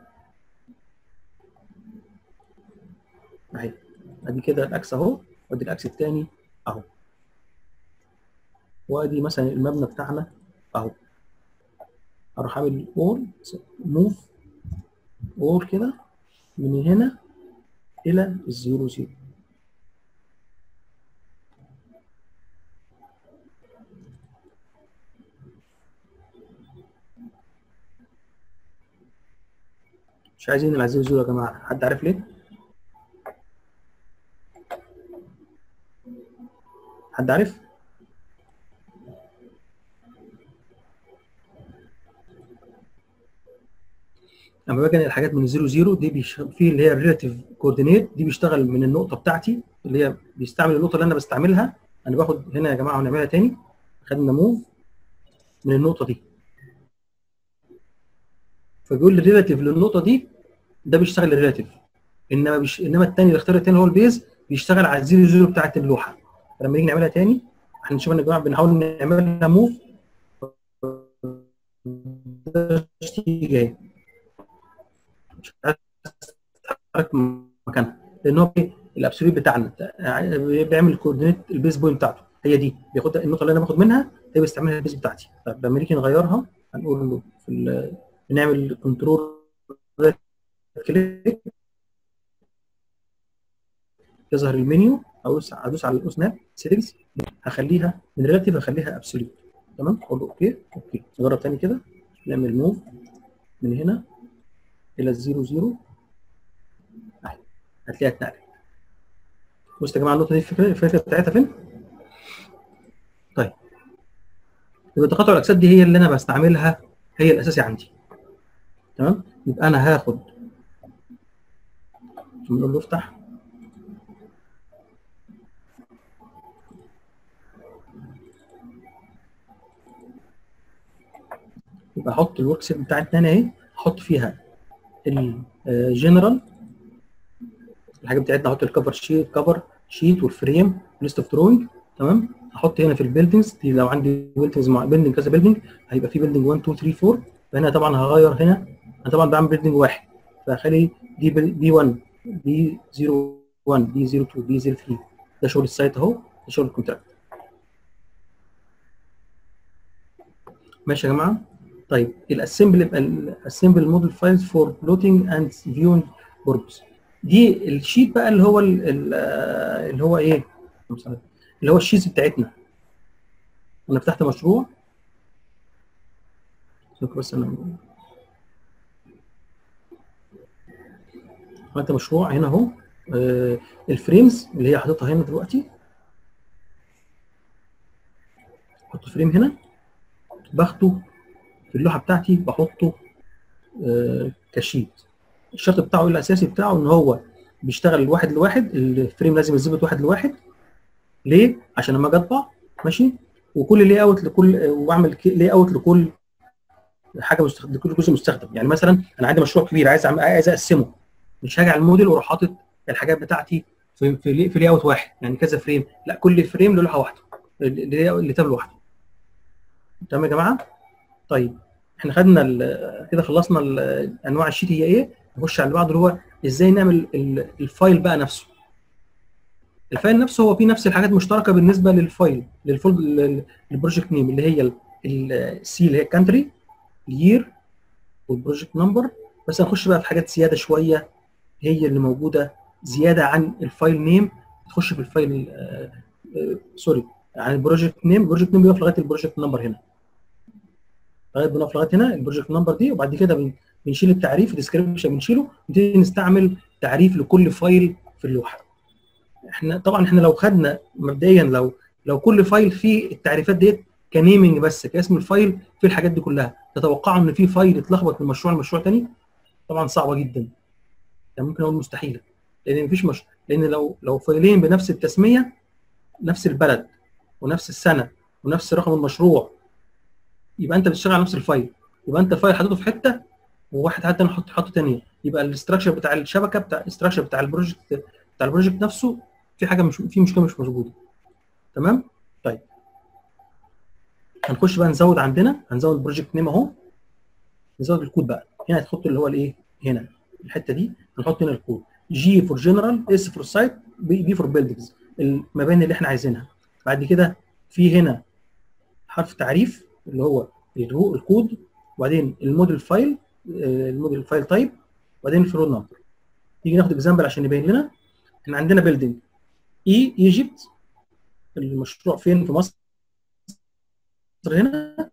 Speaker 2: اهي ادي كده الاكس اهو وادي الاكس الثاني اهو وادي مثلا المبنى بتاعنا اهو اروح اعمل اول موف اول كده من هنا الى الزيرو زيرو مش عايزين العزيز زيرو يا جماعه حد عارف ليه؟ حد عارف؟ لما باجي انقل الحاجات من 0 0 دي بيش... في اللي هي الريلاتيف كوردينيت دي بيشتغل من النقطه بتاعتي اللي هي بيستعمل النقطه اللي انا بستعملها انا باخد هنا يا جماعه ونعملها تاني خدنا موف من النقطه دي فبيقول لي الريلاتيف للنقطه دي ده بيشتغل الريلاتيف انما بيش... انما الثاني الاختيار الثاني هو البيز بيشتغل على الزيرو زيرو بتاعت اللوحه فلما نيجي نعملها تاني احنا نشوف يا جماعه بنحاول نعملها موف تيجي اهي مش عارف تتحرك مكانها لان هو الابسوليت بتاعنا بيعمل كوردينيت البيز بوينت بتاعته هي دي بياخد النقطه اللي انا باخد منها هي بيستعملها البيز بتاعتي طب لما نيجي نغيرها هنقول له في بنعمل كنترول كليك يظهر المنيو ادوس ادوس على الاسناب سيتنجز هخليها من ريلاتيف هخليها ابسوليت تمام اقول له اوكي اوكي نجرب تاني كده نعمل موف من هنا الى الزيرو زيرو اهي هتلاقيها اتنقلت بصوا يا جماعه النقطه دي الفكره الفكره بتاعتها فين؟ طيب يبقى تقاطع الاجساد دي هي اللي انا بستعملها هي الاساسي عندي تمام يبقى انا هاخد نقول له افتح يبقى احط الورك سيت بتاعتنا هنا اهي احط فيها الجنرال الحاجه بتاعتنا احط الكفر شيت كفر شيت والفريم ليست اوف دروينج تمام احط هنا في البيلدنجز دي لو عندي بيلدنجز مع بيلدنج كذا بيلدنج هيبقى في بيلدنج 1 2 3 4 فهنا طبعا هغير هنا انا طبعا بعمل بيلدنج واحد فهخلي دي بي 1 بي 0 1 بي 0 2 بي 0 3 ده شغل السايت اهو ده شغل الكونتراكت ماشي يا جماعه طيب الاسمبل الاسمبل موديل فايلز فور بلوتنج اند فيوينج بوربس دي الشيت بقى اللي هو اللي هو ايه اللي هو الشيتس بتاعتنا انا فتحت مشروع بس انا عملت مشروع هنا اهو آه الفريمز اللي هي حاططها هنا دلوقتي احط فريم هنا باخده في اللوحه بتاعتي بحطه آه كشيت الشرط بتاعه الاساسي بتاعه ان هو بيشتغل واحد لواحد الفريم لازم يتظبط واحد لواحد ليه؟ عشان لما اجي اطبع ماشي وكل لي اوت لكل واعمل لي اوت لكل حاجه مستخدم لكل جزء مستخدم يعني مثلا انا عندي مشروع كبير عايز عايز اقسمه مش هاجي على الموديل واروح حاطط الحاجات بتاعتي في في لي, في لي اوت واحد يعني كذا فريم لا كل فريم له لوحه واحده اللي تاب لوحده تمام يا جماعه طيب احنا خدنا كده خلصنا انواع الشيت هي ايه نخش على اللي بعده اللي هو ازاي نعمل الفايل بقى نفسه الفايل نفسه هو فيه نفس الحاجات مشتركه بالنسبه للفايل للفولد للبروجكت نيم اللي هي السي اللي هي كانتري الير والبروجكت نمبر بس هنخش بقى في حاجات زياده شويه هي اللي موجوده زياده عن الفايل نيم تخش في الفايل آه آه سوري عن البروجكت نيم البروجكت نيم بيقف لغايه البروجكت نمبر هنا لغايه بنقف لغايه هنا البروجكت نمبر دي وبعد كده بنشيل التعريف الديسكربشن بنشيله نبتدي نستعمل تعريف لكل فايل في اللوحه احنا طبعا احنا لو خدنا مبدئيا لو لو كل فايل فيه التعريفات ديت كنيمنج بس كاسم الفايل في الحاجات دي كلها تتوقعوا ان في فايل اتلخبط من مشروع لمشروع ثاني طبعا صعبه جدا يعني ممكن اقول مستحيله لان مفيش مش لان لو لو فايلين بنفس التسميه نفس البلد ونفس السنه ونفس رقم المشروع يبقى انت بتشتغل على نفس الفايل يبقى انت فايل حاططه في حته وواحد حتى نحط حاطه ثانيه يبقى الاستراكشر بتاع الشبكه بتاع الاستراكشر بتاع البروجكت بتاع البروجكت نفسه في حاجه مش في مشكله مش موجوده تمام طيب هنخش بقى نزود عندنا هنزود البروجكت نيم اهو نزود الكود بقى هنا هتحط اللي هو الايه هنا الحته دي هنحط هنا الكود جي فور جنرال اس فور سايت بي فور بيلدنجز المباني اللي احنا عايزينها بعد كده في هنا حرف تعريف اللي هو الرو- الكود وبعدين الموديل فايل آه، الموديل فايل تايب وبعدين الفلور نمبر نيجي ناخد اكزامبل عشان يبين لنا احنا عندنا بيلدينج اي ايجيبت المشروع فين في مصر هنا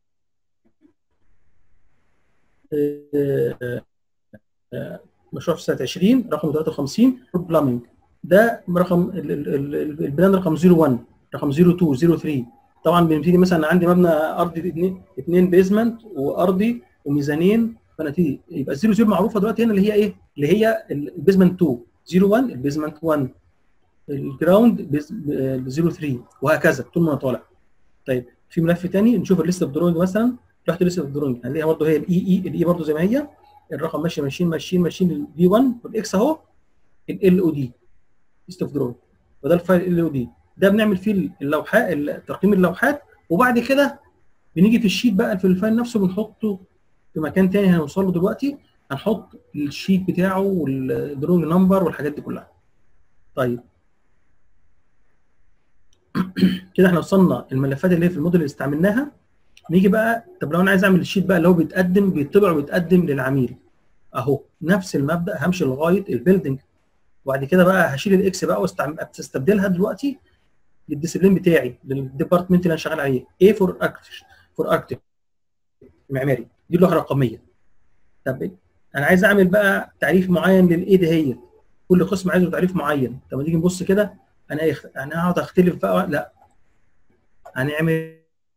Speaker 2: آه، آه، مشروع في سنه 20 رقم 53 بلامينج ده رقم ال- ال- ال- البلان رقم 01 رقم 02 03 طبعا بنبتدي مثلا عندي مبنى ارضي اثنين اثنين بيزمنت وارضي وميزانين فنبتدي يبقى 00 معروفه دلوقتي هنا اللي هي ايه؟ اللي هي البيزمنت 2 01 البيزمنت 1 الجراوند 03 وهكذا طول ما انا طالع طيب في ملف تاني نشوف الليست اوف دروينج مثلا رحت ليست اوف دروينج هنلاقيها برضه هي الاي اي الاي برضه زي ما هي الرقم ماشي ماشيين ماشيين ماشيين الفي 1 والاكس اهو ال او دي ليست اوف دروينج وده الفايل ال او دي ده بنعمل فيه اللوحات ترقيم اللوحات وبعد كده بنيجي في الشيت بقى في الفايل نفسه بنحطه في مكان تاني هنوصل له دلوقتي هنحط الشيت بتاعه والدروينج نمبر والحاجات دي كلها طيب كده احنا وصلنا الملفات اللي هي في الموديل اللي استعملناها نيجي بقى طب لو انا عايز اعمل الشيت بقى اللي هو بيتقدم بيطبع ويتقدم للعميل اهو نفس المبدا همشي لغايه البيلدنج وبعد كده بقى هشيل الاكس بقى واستبدلها دلوقتي للديسيبلين بتاعي للديبارتمنت اللي انا شغال عليه ايه فور اكت فور اكتف معماري دي لوحه رقميه طب انا عايز اعمل بقى تعريف معين للايه دهيت كل قسم عايز له تعريف معين طب ما تيجي نبص كده انا إيه؟ انا هقعد اختلف بقى لا هنعمل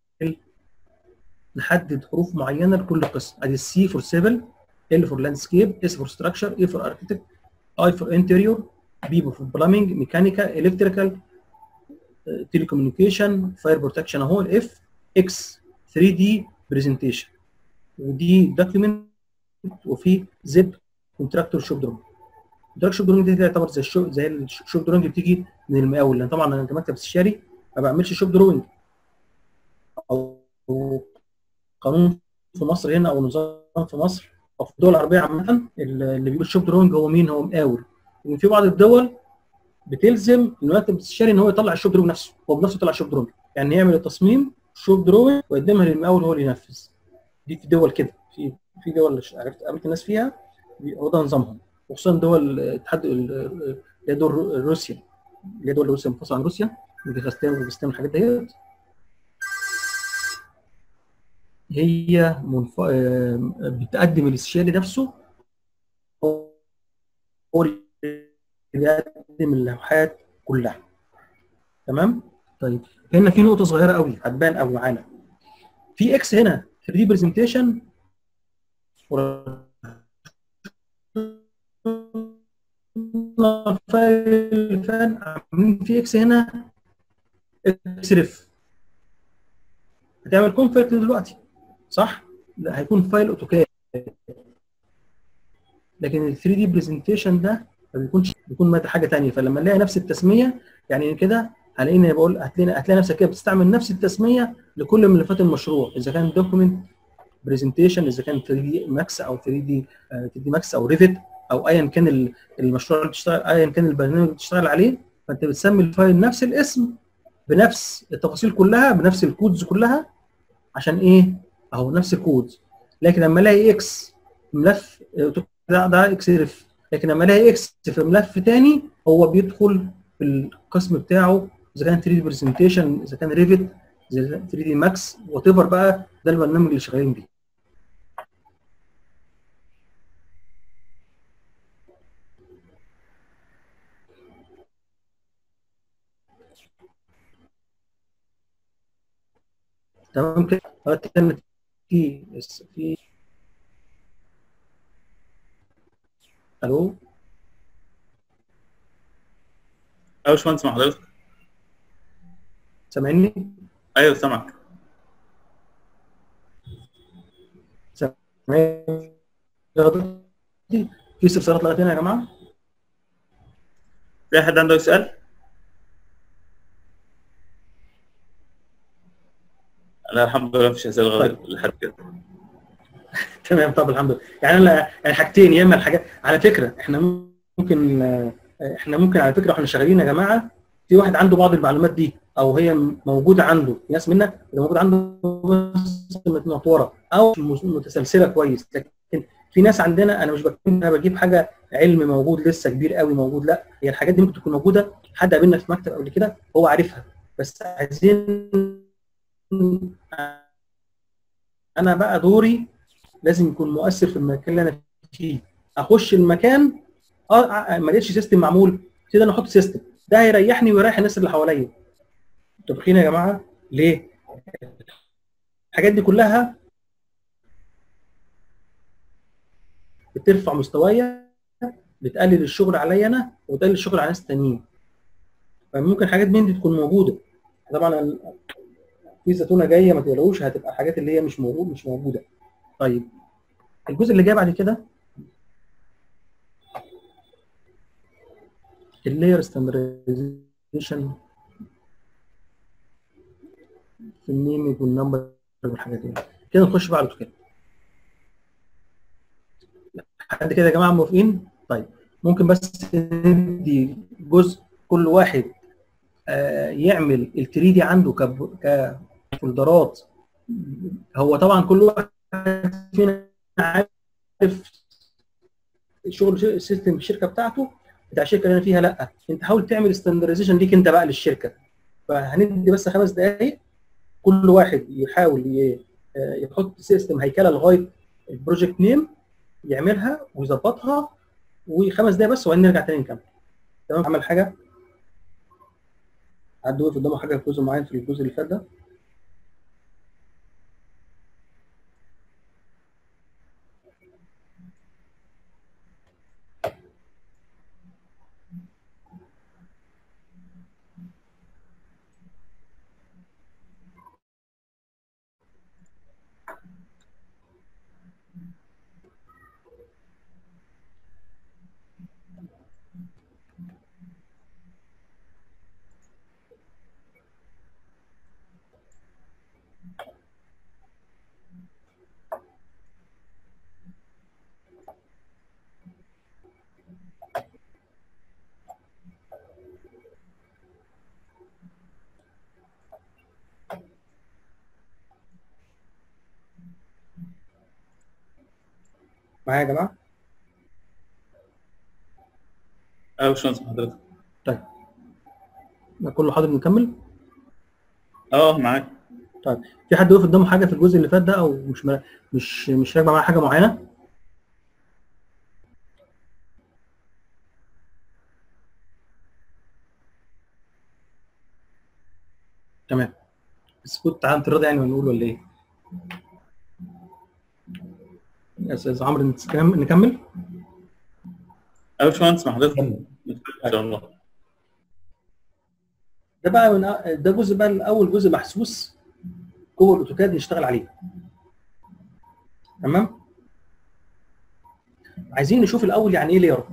Speaker 2: نحدد حروف معينه لكل قسم ادي السي فور سيفل ال فور لاندسكيب اس فور ستراكشر اي فور اركتكت اي فور انتيريور بي فور بلامينج ميكانيكا الكتريكال تيليكوميونيكيشن فاير بروتكشن اهو الاف اكس 3 دي برزنتيشن ودي دوكيومنت وفي زب كونتراكتور شوب دروينج الدرك شوب دروينج دي تعتبر زي الشو زي الشوب دروينج بتيجي من المقاول لان طبعا انا كمكتب استشاري ما بعملش شوب دروينج او قانون في مصر هنا او نظام في مصر او في الدول العربيه عامه اللي بيقول شوب دروينج هو مين؟ هو مقاول وفي في بعض الدول بتلزم المكتب الاستشاري ان هو يطلع الشوب دروينج نفسه هو بنفسه يطلع الشوب دروينج يعني يعمل التصميم شوب دروينج ويقدمها للمقاول هو اللي ينفذ دي في دول كده في في دول عرفت قابلت الناس فيها هو ده نظامهم وخصوصا دول الاتحاد اللي هي دول روسيا اللي هي دول روسيا منفصله عن روسيا كازاخستان وكازاخستان والحاجات ديت هي منف... بتقدم الاستشاري نفسه هو اللي بيقدم اللوحات كلها تمام طيب هنا في نقطه صغيره قوي هتبان قوي معانا في اكس هنا 3 دي برزنتيشن فايل فان عاملين في اكس هنا اكس ريف هتعمل كونفرت دلوقتي صح؟ لا هيكون فايل اوتوكاد لكن ال 3 دي برزنتيشن ده ما بيكونش بيكون حاجه ثانيه فلما نلاقي نفس التسميه يعني كده هلاقيني بقول هتلاقي هتلاقي نفسك كده بتستعمل نفس التسميه لكل ملفات المشروع اذا كان دوكيمنت برزنتيشن اذا كان 3 دي ماكس او 3 دي 3 دي ماكس او ريفت او ايا كان المشروع اللي بتشتغل ايا كان البرنامج اللي بتشتغل عليه فانت بتسمي الفايل نفس الاسم بنفس التفاصيل كلها بنفس الكودز كلها عشان ايه؟ اهو نفس الكود لكن لما الاقي اكس ملف ده, ده اكس ريف لكن لما الاقي اكس في ملف تاني هو بيدخل في القسم بتاعه اذا كان 3 دي برزنتيشن اذا كان ريفت اذا كان 3 دي ماكس وات ايفر بقى ده البرنامج اللي شغالين بيه تمام كده كانت في في الو
Speaker 1: ايوه يا باشمهندس مع حضرتك
Speaker 2: سامعني؟
Speaker 1: ايوه سامعك
Speaker 2: سامعني في استفسارات لغايه هنا يا جماعه؟
Speaker 1: في حد عنده سؤال؟ لا الحمد لله مفيش اسئله لغايه لحد كده
Speaker 2: تمام طب الحمد لله يعني انا يعني حاجتين يا اما الحاجات على فكره احنا ممكن احنا ممكن على فكره واحنا شغالين يا جماعه في واحد عنده بعض المعلومات دي او هي موجوده عنده في ناس منها اللي موجود عنده بس متنطوره او مش متسلسله كويس لكن في ناس عندنا انا مش بتكلم انا بجيب حاجه علم موجود لسه كبير قوي موجود لا هي الحاجات دي ممكن تكون موجوده حد قابلنا في مكتب قبل كده هو عارفها بس عايزين انا بقى دوري لازم يكون مؤثر في المكان اللي انا فيه اخش المكان اه ما لقيتش سيستم معمول ابتدي انا احط سيستم ده هيريحني ويريح الناس اللي حواليا متفقين يا جماعه ليه الحاجات دي كلها بترفع مستوايا بتقلل الشغل عليا انا وتقلل الشغل على ناس تانيين فممكن حاجات من دي تكون موجوده طبعا في زيتونه جايه ما تقلقوش هتبقى الحاجات اللي هي مش موجود مش موجوده طيب الجزء اللي جاي بعد كده اللاير ستاندرديزيشن في النيمنج والنمبر والحاجات دي كده نخش بقى على الاوتوكاد لحد كده يا جماعه موافقين طيب ممكن بس ندي جزء كل واحد آه يعمل ال 3 دي عنده كفولدرات هو طبعا كل واحد فينا عارف شغل سيستم الشركه بتاعته بتاع الشركه اللي انا فيها لا انت حاول تعمل ستاندرزيشن ليك انت بقى للشركه فهندي بس خمس دقائق كل واحد يحاول يحط سيستم هيكله لغايه البروجكت نيم يعملها ويظبطها وخمس دقايق بس وبعدين نرجع تاني نكمل تمام عمل حاجه حد وقف قدامه حاجه في جزء معين في الجزء اللي فات ده معايا يا جماعه
Speaker 1: اه باشمهندس حضرتك
Speaker 2: طيب ده كله حاضر نكمل
Speaker 1: اه معاك
Speaker 2: طيب في حد وقف قدامه حاجه في الجزء اللي فات ده او مش مر... مش مش راكبه معاه حاجه معينه تمام بس كنت تعالى نترضى يعني ونقول ولا ايه يا استاذ عمرو نتكلم- نكمل
Speaker 1: اه باشمهندس مع حضرتك
Speaker 3: كمل.
Speaker 1: ان شاء الله
Speaker 2: ده بقى من أ- ده جزء بقى الاول جزء محسوس جوه الاوتوكاد نشتغل عليه تمام عايزين نشوف الاول يعني ايه لير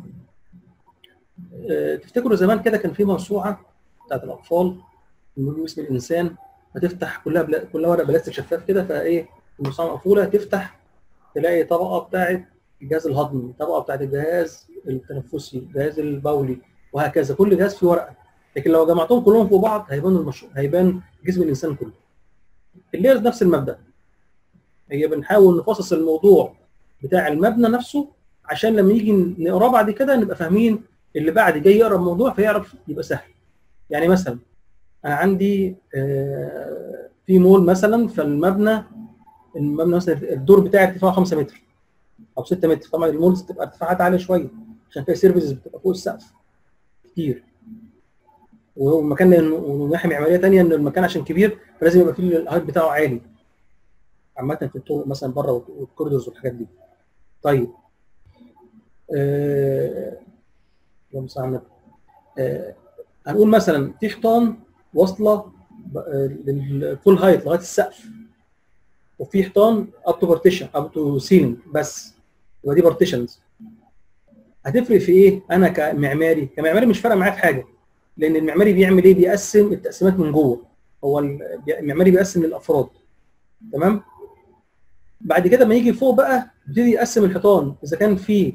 Speaker 2: تفتكروا زمان كده كان في موسوعه بتاعت الاطفال بنقول اسم الانسان فتفتح كلها بلا... كلها ورق بلاستيك شفاف كده فايه الموسوعه مقفوله تفتح تلاقي طبقه بتاعت الجهاز الهضمي طبقه بتاعت الجهاز التنفسي الجهاز البولي وهكذا كل جهاز فيه ورقه لكن لو جمعتهم كلهم فوق بعض هيبان المشروع هيبان جسم الانسان كله الليرز نفس المبدا هي بنحاول نفصص الموضوع بتاع المبنى نفسه عشان لما يجي نقراه بعد كده نبقى فاهمين اللي بعد جاي يقرا الموضوع فيعرف يبقى سهل يعني مثلا انا عندي آه، في مول مثلا فالمبنى المبنى مثلا الدور بتاعي ارتفاعه 5 متر او 6 متر طبعا المولز بتبقى ارتفاعات عاليه شويه عشان فيها سيرفيسز بتبقى فوق السقف كتير وهو المكان لانه وناحيه معماريه ثانيه ان المكان عشان كبير فلازم يبقى فيه الهايت بتاعه عالي عامه في الطرق مثلا بره والكوريدورز والحاجات دي طيب آه، اللهم صل على النبي آه، هنقول مثلا في حيطان واصله ب- آه، للفول هايت لغايه السقف وفي حيطان اب تو بارتيشن اب تو سيلينج بس يبقى دي بارتيشنز هتفرق في ايه؟ انا كمعماري كمعماري مش فارقه معايا في حاجه لان المعماري بيعمل ايه؟ بيقسم التقسيمات من جوه هو ال- بي- المعماري بيقسم للافراد تمام؟ بعد كده لما يجي فوق بقى يبتدي يقسم الحيطان اذا كان في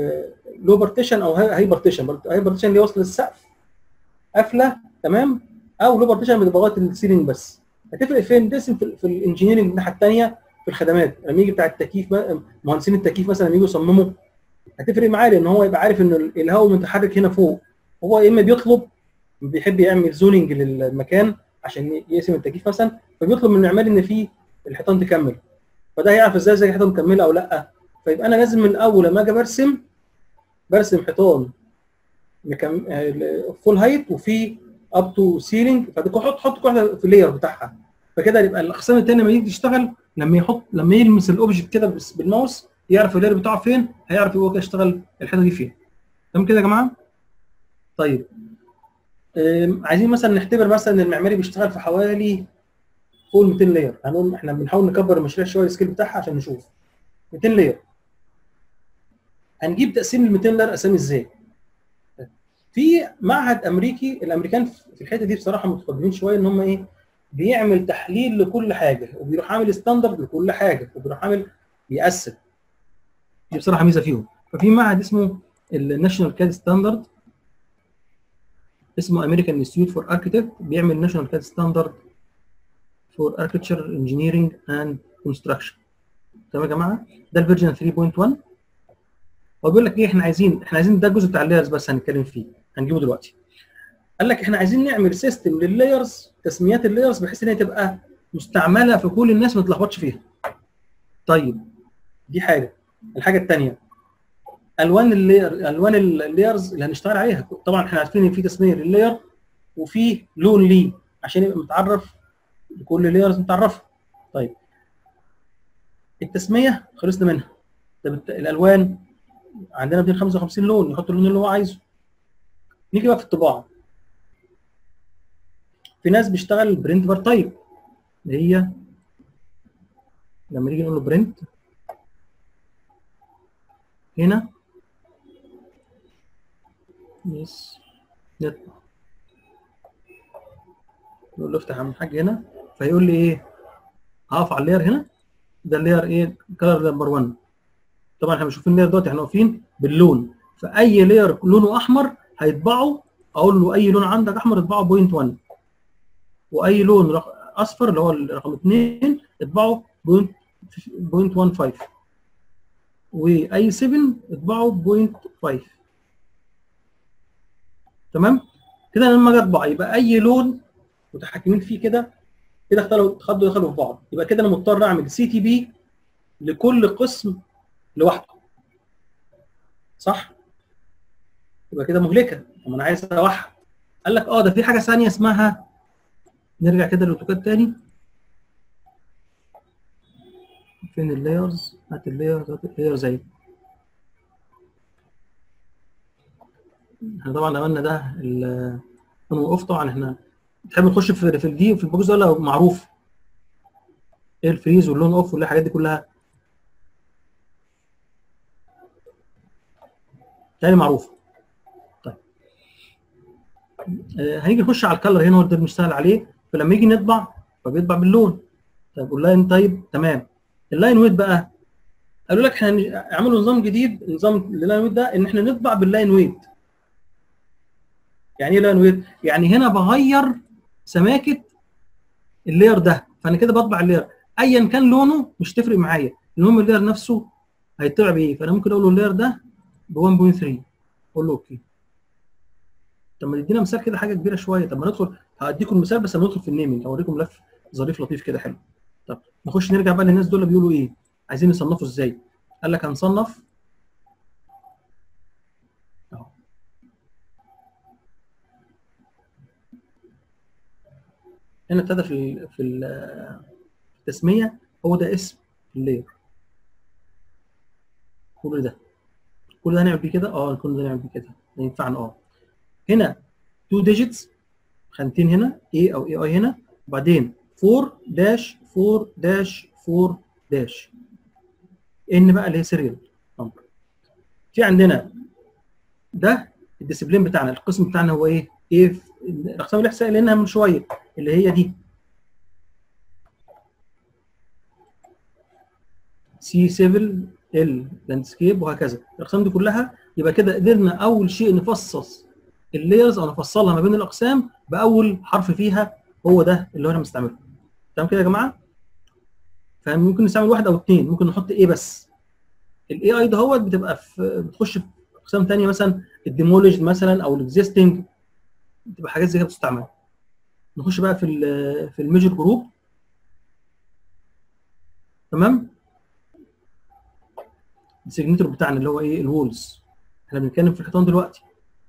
Speaker 2: لو بارتيشن او هاي بارتيشن هاي بارتيشن اللي واصل للسقف قافله تمام او لو بارتيشن بتبقى لغايه السيلينج بس هتفرق فين تقسم في, في الانجينيرنج الناحيه الثانيه في الخدمات لما يجي بتاع التكييف بقى- مهندسين التكييف مثلا لما يجوا يصمموا هتفرق معاه لان هو يبقى عارف ان الهواء متحرك هنا فوق هو يا اما بيطلب بيحب يعمل زوننج للمكان عشان يقسم التكييف مثلا فبيطلب من المعماري ان في الحيطان تكمل فده هيعرف ازاي ازاي الحيطان مكمله او لا فيبقى انا لازم من الاول لما اجي برسم برسم حيطان مكم... فول هايت وفي اب تو سيلينج فحط حط كل واحده في اللاير بتاعها فكده يبقى الاقسام الثانيه لما يجي يشتغل لما يحط لما يلمس الاوبجكت كده بس- بالماوس يعرف اللاير بتاعه فين هيعرف هو كده يشتغل الحيطه دي فين تمام كده يا جماعه طيب أم، عايزين مثلا نختبر مثلا ان المعماري بيشتغل في حوالي فوق ال 200 لاير هنقول احنا بنحاول نكبر المشاريع شويه السكيل بتاعها عشان نشوف 200 لاير هنجيب تقسيم ال 200 لاير اسامي ازاي في معهد امريكي الامريكان في الحته دي بصراحه متقدمين شويه ان هم ايه بيعمل تحليل لكل حاجه وبيروح عامل ستاندرد لكل حاجه وبيروح عامل بيقسم دي بصراحه ميزه فيهم ففي معهد اسمه الناشونال كاد ستاندرد اسمه امريكان انستيتيوت فور اركتكت بيعمل ناشونال كاد ستاندرد فور اركتشر انجينيرنج اند كونستراكشن تمام يا جماعه ده الفيرجن 3.1 هو بيقول لك ايه احنا عايزين احنا عايزين ده الجزء بتاع اللايرز بس هنتكلم فيه هنجيبه دلوقتي قال لك احنا عايزين نعمل سيستم لللايرز تسميات اللايرز بحيث ان هي تبقى مستعمله في كل الناس ما تلخبطش فيها طيب دي حاجه الحاجه الثانيه الوان اللاير الوان اللايرز اللي هنشتغل عليها طبعا احنا عارفين ان في تسميه لللاير وفي لون ليه عشان يبقى متعرف لكل لايرز متعرفه طيب التسميه خلصنا منها طب الت- الالوان عندنا 255 لون يحط اللون اللي هو عايزه نيجي بقى في الطباعه في ناس بيشتغل برنت بار تايب اللي هي لما نيجي نقول له برنت هنا يس نطبع نقول له افتح يا عم الحاج هنا فيقول لي ايه هقف على اللاير هنا ده اللاير ايه كلر نمبر 1 طبعا احنا بنشوف اللاير دلوقتي احنا واقفين باللون فاي لاير لونه احمر هيطبعه اقول له اي لون عندك احمر اطبعه بوينت 1 واي لون رق- اصفر اللي هو رقم 2 اطبعه بوينت بوينت 15 واي 7 اطبعه بوينت 5 تمام كده لما اجي اطبع يبقى اي لون متحكمين فيه كده كده اختلوا خدوا دخلوا في بعض يبقى كده انا مضطر اعمل سي تي بي لكل قسم لوحده صح يبقى كده مهلكه طب انا عايز اوحد قال لك اه ده في حاجه ثانيه اسمها نرجع كده للاوتوكاد تاني فين اللايرز هات اللايرز هات اللايرز اهي احنا طبعا عملنا ده ال اوف طبعا احنا تحب نخش في في الدي في البوكس ده ولا معروف ايه الفريز واللون اوف والحاجات دي كلها تاني معروف طيب آه هنيجي نخش على الكلر هنا هو ده بنشتغل عليه فلما يجي نطبع فبيطبع باللون طيب واللاين طيب تمام اللاين ويت بقى قالوا لك احنا عملوا نظام جديد نظام اللاين ويت ده ان احنا نطبع باللاين ويت يعني ايه لاين ويت؟ يعني هنا بغير سماكه اللاير ده فانا كده بطبع اللاير ايا كان لونه مش تفرق معايا المهم اللاير نفسه هيطبع بايه فانا ممكن اقول له اللاير ده ب 1.3 اقول له اوكي طب ما تدينا مثال كده حاجه كبيره شويه طب ما ندخل هاديكم المثال بس لما ندخل في النيمنج اوريكم ملف ظريف لطيف كده حلو طب نخش نرجع بقى للناس دول بيقولوا ايه عايزين يصنفوا ازاي قال لك هنصنف اهو هنا ابتدى في في التسميه هو ده اسم اللاير كل ده كل ده هنعمل بيه كده اه كل ده هنعمل بيه كده ينفعنا اه هنا 2 ديجيتس خانتين هنا A او اي اي هنا وبعدين 4 داش 4 داش 4 داش ان بقى اللي هي سيريال نمبر في عندنا ده الديسبلين بتاعنا القسم بتاعنا هو ايه؟ ايه الاقسام اللي احنا قايلينها من شويه اللي هي دي سي سيفل ال لاندسكيب وهكذا الاقسام دي كلها يبقى كده قدرنا اول شيء نفصص اللايرز او نفصلها ما بين الاقسام باول حرف فيها هو ده اللي انا مستعمله تمام كده يا جماعه فممكن نستعمل واحد او اثنين ممكن نحط ايه بس الاي اي دهوت بتبقى في بتخش في اقسام ثانيه مثلا الديمولوجد مثلا او الاكزيستنج بتبقى حاجات زي كده بتستعمل نخش بقى في ال في الميجر جروب تمام السيجنتور بتاعنا اللي هو ايه الوولز احنا بنتكلم في الحيطان دلوقتي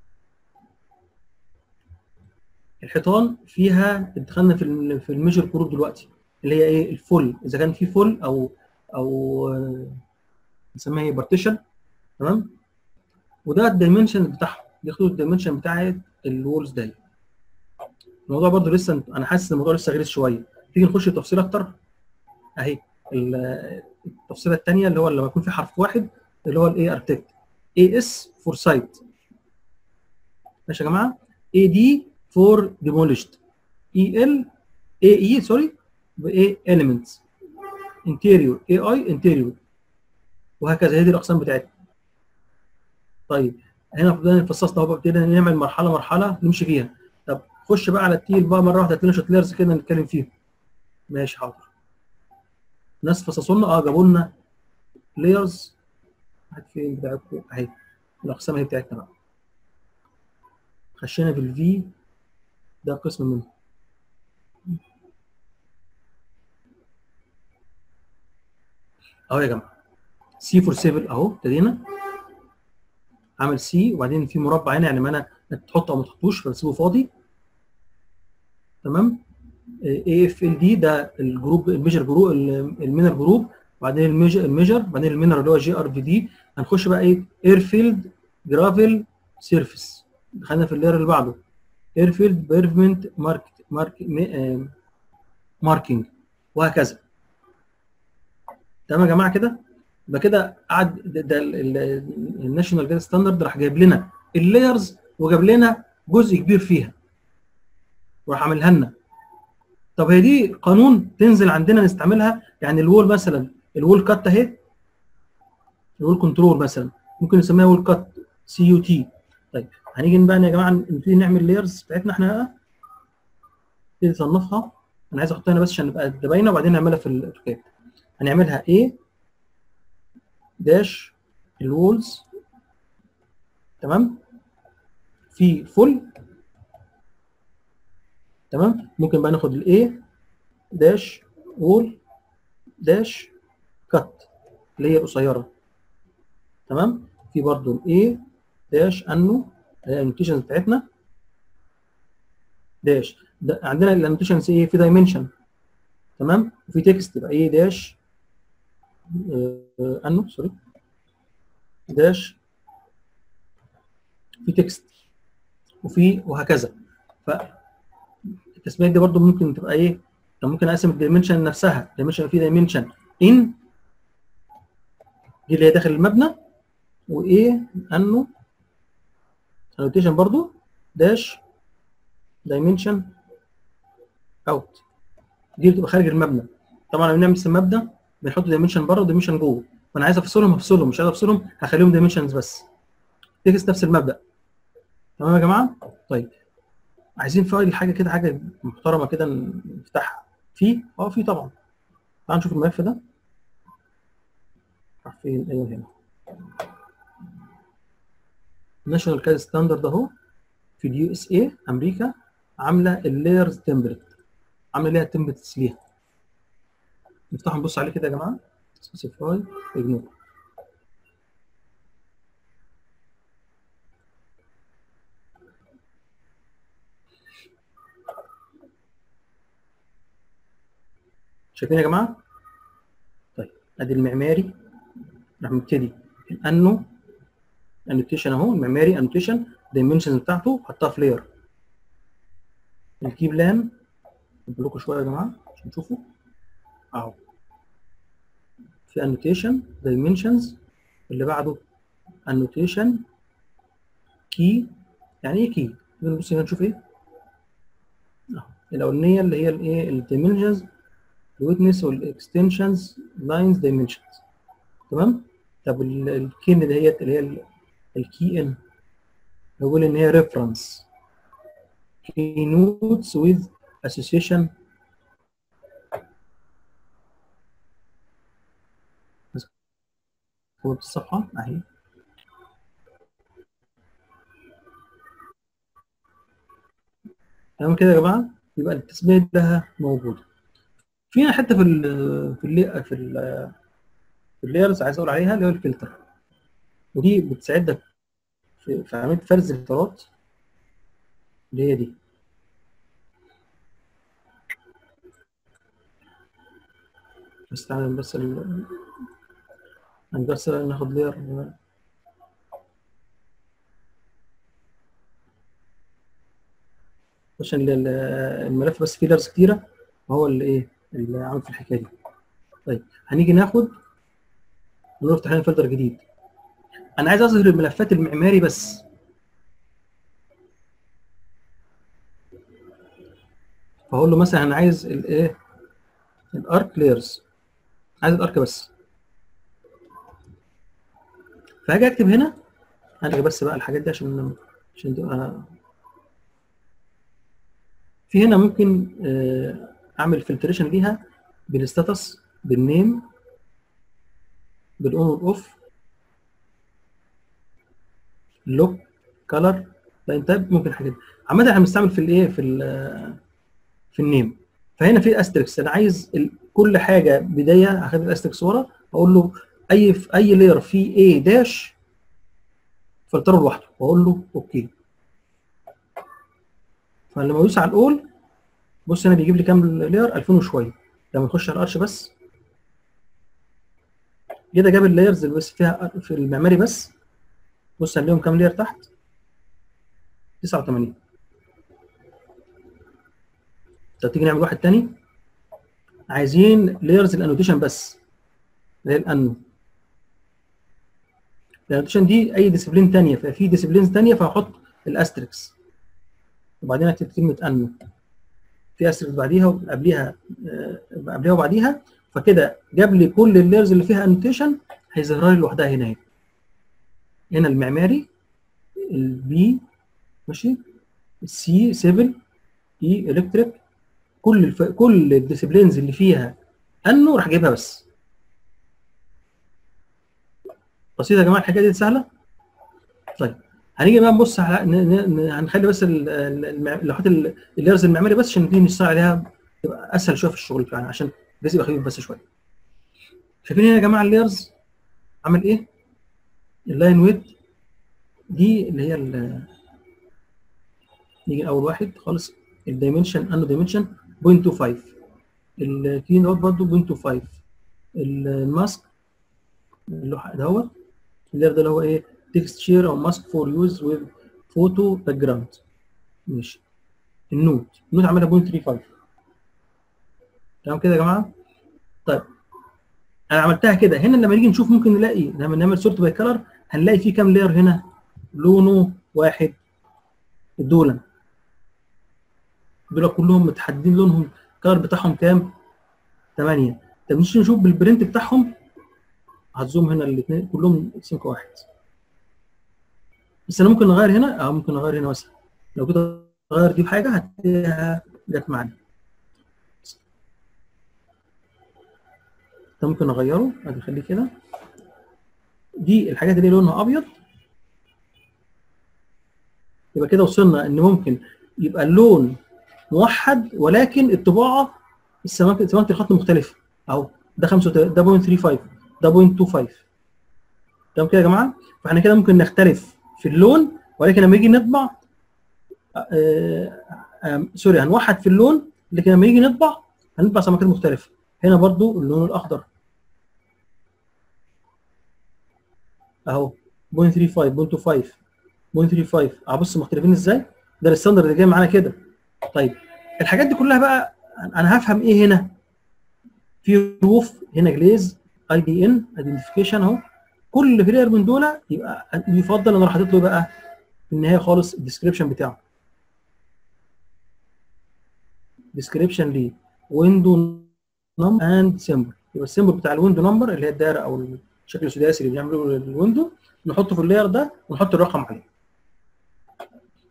Speaker 2: الحيطان فيها دخلنا في ال في الميجر جروب دلوقتي اللي هي ايه الفول اذا كان في فول او او نسميها ايه بارتيشن تمام وده الدايمنشن بتاعهم بياخدوا الدايمنشن بتاع الوولز ده الموضوع برضو لسه انا حاسس ان الموضوع لسه غير شويه تيجي نخش تفصيل اكتر اهي التفصيله الثانيه اللي هو لما يكون في حرف واحد اللي هو الاي اركتكت اي اس فور سايت ماشي يا جماعه اي دي فور ديموليشد اي ال اي اي سوري بايه elements انتيريور اي اي انتيريور وهكذا هي دي الاقسام بتاعتنا طيب هنا بدأنا نفصصنا اهو ابتدينا نعمل مرحله مرحله نمشي فيها طب خش بقى على التيل بقى مره واحده هتلاقي شويه لايرز كده نتكلم فيهم ماشي حاضر ناس فصصوا لنا اه جابوا لنا لايرز واحد فين بتاعتكم اهي الاقسام اهي بتاعتنا بقى خشينا في الفي ده قسم منه اهو يا جماعه سي فور سيفل اهو ابتدينا عامل سي وبعدين في مربع هنا يعني ما انا تحطه او ما تحطوش فبسيبه فاضي تمام اي اف ال دي ده الجروب الميجر جروب المينر جروب وبعدين الميجر الميجر بعدين المينر اللي هو جي ار في دي هنخش بقى ايه ايرفيلد جرافيل سيرفيس دخلنا في اللير اللي بعده ايرفيلد بيرفمنت مارك مارك ماركينج وهكذا تمام يا جماعه كده يبقى كده قعد ده, ده الناشونال جاد ستاندرد راح جايب لنا اللايرز وجاب لنا جزء كبير فيها وراح عاملها لنا طب هي دي قانون تنزل عندنا نستعملها يعني الوول مثلا الوول كات اهي الوول كنترول مثلا ممكن نسميها وول كات سي يو تي طيب هنيجي بقى يا جماعه نبتدي نعمل لايرز بتاعتنا احنا بقى نبتدي نصنفها انا عايز احطها هنا بس عشان نبقى باينه وبعدين نعملها في الاركاب هنعملها ايه داش الوولز تمام في فل تمام ممكن بقى ناخد الاي داش وول داش كات اللي هي قصيره تمام في برضو الاي داش انو الانوتيشنز بتاعتنا داش ده عندنا الانوتيشنز ايه في دايمنشن تمام وفي تكست يبقى ايه داش آه انو سوري داش في تكست وفي وهكذا ف التسميات دي برضو ممكن تبقى ايه ممكن اقسم الدايمنشن نفسها الدايمنشن في دايمنشن ان دي اللي هي داخل المبنى وايه انه انوتيشن برضو داش دايمنشن اوت دي بتبقى خارج المبنى طبعا لما بنعمل مبنى بنحط دايمنشن بره ودايمنشن جوه فانا عايز افصلهم هفصلهم مش عايز افصلهم هخليهم دايمنشنز بس تكست نفس المبدا تمام يا جماعه طيب عايزين فايل حاجه كده حاجه محترمه كده نفتحها في اه في طبعا تعال نشوف الملف ده راح فين ايوه هنا ناشونال كاد ستاندرد اهو في اليو اس اي امريكا عامله اللايرز تمبلت عامله ليها تمبلتس ليها نفتح نبص عليه كده يا جماعه سبيسيفاي اجنور شايفين يا جماعه طيب ادي المعماري راح نبتدي الانو انوتيشن اهو المعماري انوتيشن الدايمنشنز بتاعته حطها في لاير الكي بلان لكم شويه يا جماعه عشان تشوفوا اهو في انوتيشن دايمنشنز اللي بعده انوتيشن كي يعني ايه كي نبص هنا نشوف ايه اهو الاولانيه اللي هي الايه الدايمنشنز الويتنس والاكستنشنز لاينز دايمنشنز تمام طب الكي ان دهيت اللي هي الكي ان بيقول ان هي reference keynotes with association هو الصفحة اهي تمام كده يا جماعة يبقى التسمية لها موجودة فينا حتة في ال في ال في ال في اللايرز عايز اقول عليها اللي هو الفلتر ودي بتساعدك في, في عملية فرز الفلترات اللي هي دي نستعمل بس ال بس ناخد لير عشان ال- الملف بس فيه ليرز كتيرة وهو اللي ايه اللي عامل في الحكاية دي طيب هنيجي ناخد نفتح لنا فلتر جديد انا عايز اظهر الملفات المعماري بس فاقول له مثلا انا عايز الايه الارك لايرز عايز الارك بس فهاجي اكتب هنا هلغي بس بقى الحاجات دي عشان عشان تبقى في هنا ممكن آه، اعمل فلتريشن ليها بالستاتس بالنيم بالاون والاوف لوك كلر لاين تاب ممكن حاجات عامه احنا بنستعمل في الايه في ال في النيم فهنا في استريكس انا عايز ال- كل حاجه بدايه هاخد الاستريكس ورا اقول له اي في اي لير فيه ايه داش فلتره لوحده واقول له اوكي فلما ادوس على الاول بص هنا بيجيب لي كام لير 2000 وشويه لما نخش على الارش بس كده جاب اللايرز اللي بس فيها في المعماري بس بص هنلاقيهم كام لير تحت 89 طب تيجي نعمل واحد تاني عايزين لايرز الانوتيشن بس اللي هي الانو الانوتيشن دي اي ديسيبلين تانية ففي ديسيبلينز تانية فهحط الاستريكس وبعدين اكتب كلمه انو في استريكس بعديها وقبليها آه، قبليها وبعديها فكده جاب لي كل اللايرز اللي فيها انوتيشن هيظهرها لي لوحدها هنا اهي هنا المعماري البي ماشي السي سيفل اي الكتريك كل الف... كل الديسيبلينز اللي فيها انه راح جايبها بس بسيطه يا جماعه الحكايه دي سهله طيب هنيجي بقى نبص على ن... ن... ن... هنخلي بس ال- ال- المع- اللوحات ال- الليرز المعماري بس عشان نبتدي نشتغل عليها تبقى اسهل شويه في الشغل بتاعنا عشان الجهاز يبقى خفيف بس شويه شايفين هنا يا جماعه الليرز عمل ايه؟ اللاين ويت دي اللي هي ال- نيجي اول واحد خالص الدايمنشن انو دايمنشن 0.25 الكلين اوت برضه 0.25 الماسك اللوحه دوت اللير ده اللي هو ايه تكستشير او ماسك فور يوز وذ فوتو باك جراوند ماشي النوت النوت عاملها 0.35 تمام كده يا جماعه طيب انا عملتها كده هنا لما نيجي نشوف ممكن نلاقي لما نعمل سورت باي كلر هنلاقي في كام لاير هنا لونه واحد دول دول كلهم متحددين لونهم الكلر بتاعهم كام 8 طب نيجي نشوف بالبرنت بتاعهم هتزوم هنا الاثنين كلهم سمك واحد بس انا ممكن نغير هنا اه ممكن نغير هنا مثلا لو كده غير دي بحاجه هتلاقيها جت معانا ده ممكن اغيره ادي اخليه كده دي الحاجات اللي لونها ابيض يبقى كده وصلنا ان ممكن يبقى اللون موحد ولكن الطباعه السماكه سماكه الخط مختلفه اهو ده 5 ده 0.35 ده 0.25 تمام كده يا جماعه فاحنا كده ممكن نختلف في اللون ولكن لما يجي نطبع آه آه سوري هنوحد في اللون لكن لما يجي نطبع هنطبع سمكات مختلفه هنا برضو اللون الاخضر اهو 0.35 0.25 0.35 ابص مختلفين ازاي ده الستاندرد اللي جاي معانا كده طيب الحاجات دي كلها بقى انا هفهم ايه هنا في روف هنا جليز اي دي ان ايدنتيفيكيشن اهو كل فيلير من دول يبقى يفضل ان انا حاطط له بقى في النهايه خالص الديسكربشن بتاعه ديسكربشن ليه ويندو نمبر اند سيمبل يبقى السيمبل بتاع الويندو نمبر اللي هي الدايره او الشكل السداسي اللي بنعمله للويندو نحطه في اللاير ده ونحط الرقم عليه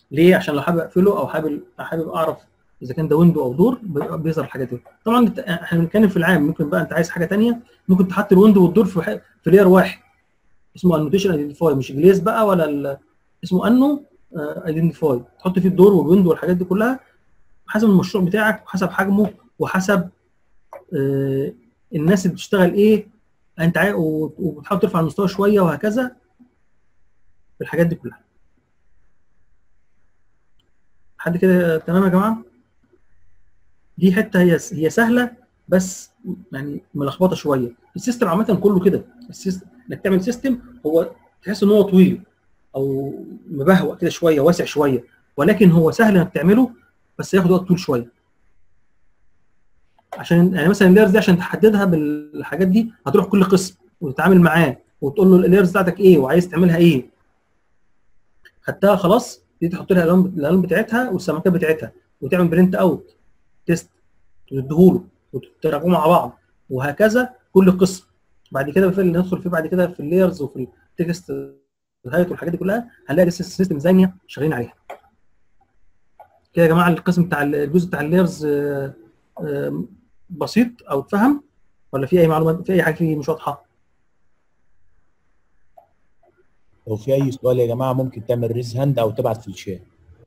Speaker 2: ليه عشان لو حابب اقفله او حابب حابب اعرف اذا كان ده ويندو او دور بيبقى بيظهر الحاجات دي طبعا انت- احنا بنتكلم في العام ممكن بقى انت عايز حاجه تانية ممكن تحط الويندو والدور في ح- في لير واحد اسمه انوتيشن ايدنتيفاي مش جليز بقى ولا ال- اسمه انو ايدنتيفاي تحط فيه الدور والويندو والحاجات دي كلها حسب المشروع بتاعك وحسب حجمه وحسب آه، الناس اللي بتشتغل ايه انت عاي... و- وبتحاول ترفع المستوى شويه وهكذا الحاجات دي كلها حد كده تمام يا جماعه دي حته هي هي سهله بس يعني ملخبطه شويه السيستم عامه كله كده السيستم انك تعمل سيستم هو تحس ان هو طويل او مبهوأ كده شويه واسع شويه ولكن هو سهل انك تعمله بس ياخد وقت طويل شويه عشان يعني مثلا اللايرز دي عشان تحددها بالحاجات دي هتروح كل قسم وتتعامل معاه وتقول له اللايرز بتاعتك ايه وعايز تعملها ايه خدتها خلاص دي تحط لها الالوان الالوان بتاعتها والسمكات بتاعتها وتعمل برنت اوت تيست وتديهوله وتراجعوا مع بعض وهكذا كل قسم بعد كده في اللي ندخل فيه بعد كده في اللايرز وفي التكست الهايت والحاجات دي كلها هنلاقي لسه السيستم ثانيه شغالين عليها كده يا جماعه القسم بتاع الجزء بتاع اللايرز آه، آه، بسيط او اتفهم ولا في اي معلومات في اي حاجه فيه مش واضحه
Speaker 3: لو في اي سؤال يا جماعه ممكن تعمل ريز هاند او تبعت في الشات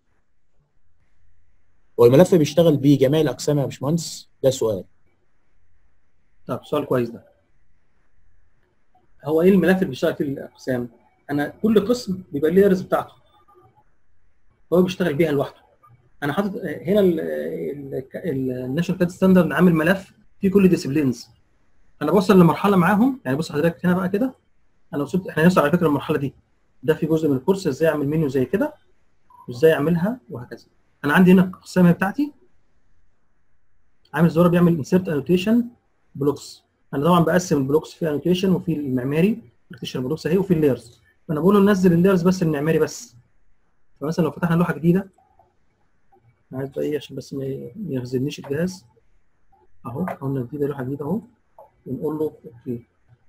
Speaker 3: هو الملف بيشتغل بيه جميع الاقسام يا باشمهندس ده سؤال
Speaker 2: طب سؤال كويس ده هو ايه الملف اللي بيشتغل فيه الاقسام انا كل قسم بيبقى ليه الريز بتاعته هو بيشتغل بيها لوحده انا حاطط هنا الناشونال كاد ستاندرد عامل ملف فيه كل ديسيبلينز انا بوصل لمرحله معاهم يعني بص حضرتك هنا بقى كده انا وصلت احنا هنوصل على فكره المرحله دي ده في جزء من الكورس ازاي اعمل منيو زي كده وازاي اعملها وهكذا انا عندي هنا الاقسام هي بتاعتي عامل زرار بيعمل انسيرت انوتيشن بلوكس انا طبعا بقسم البلوكس في انوتيشن وفي المعماري انوتيشن بلوكس اهي وفي اللايرز فانا بقول له نزل اللايرز بس المعماري بس فمثلا لو فتحنا لوحه جديده أنا عايز بقى ايه عشان بس ما ي- ما يخزنيش الجهاز اهو قلنا جديده لوحه جديده اهو ونقول له اوكي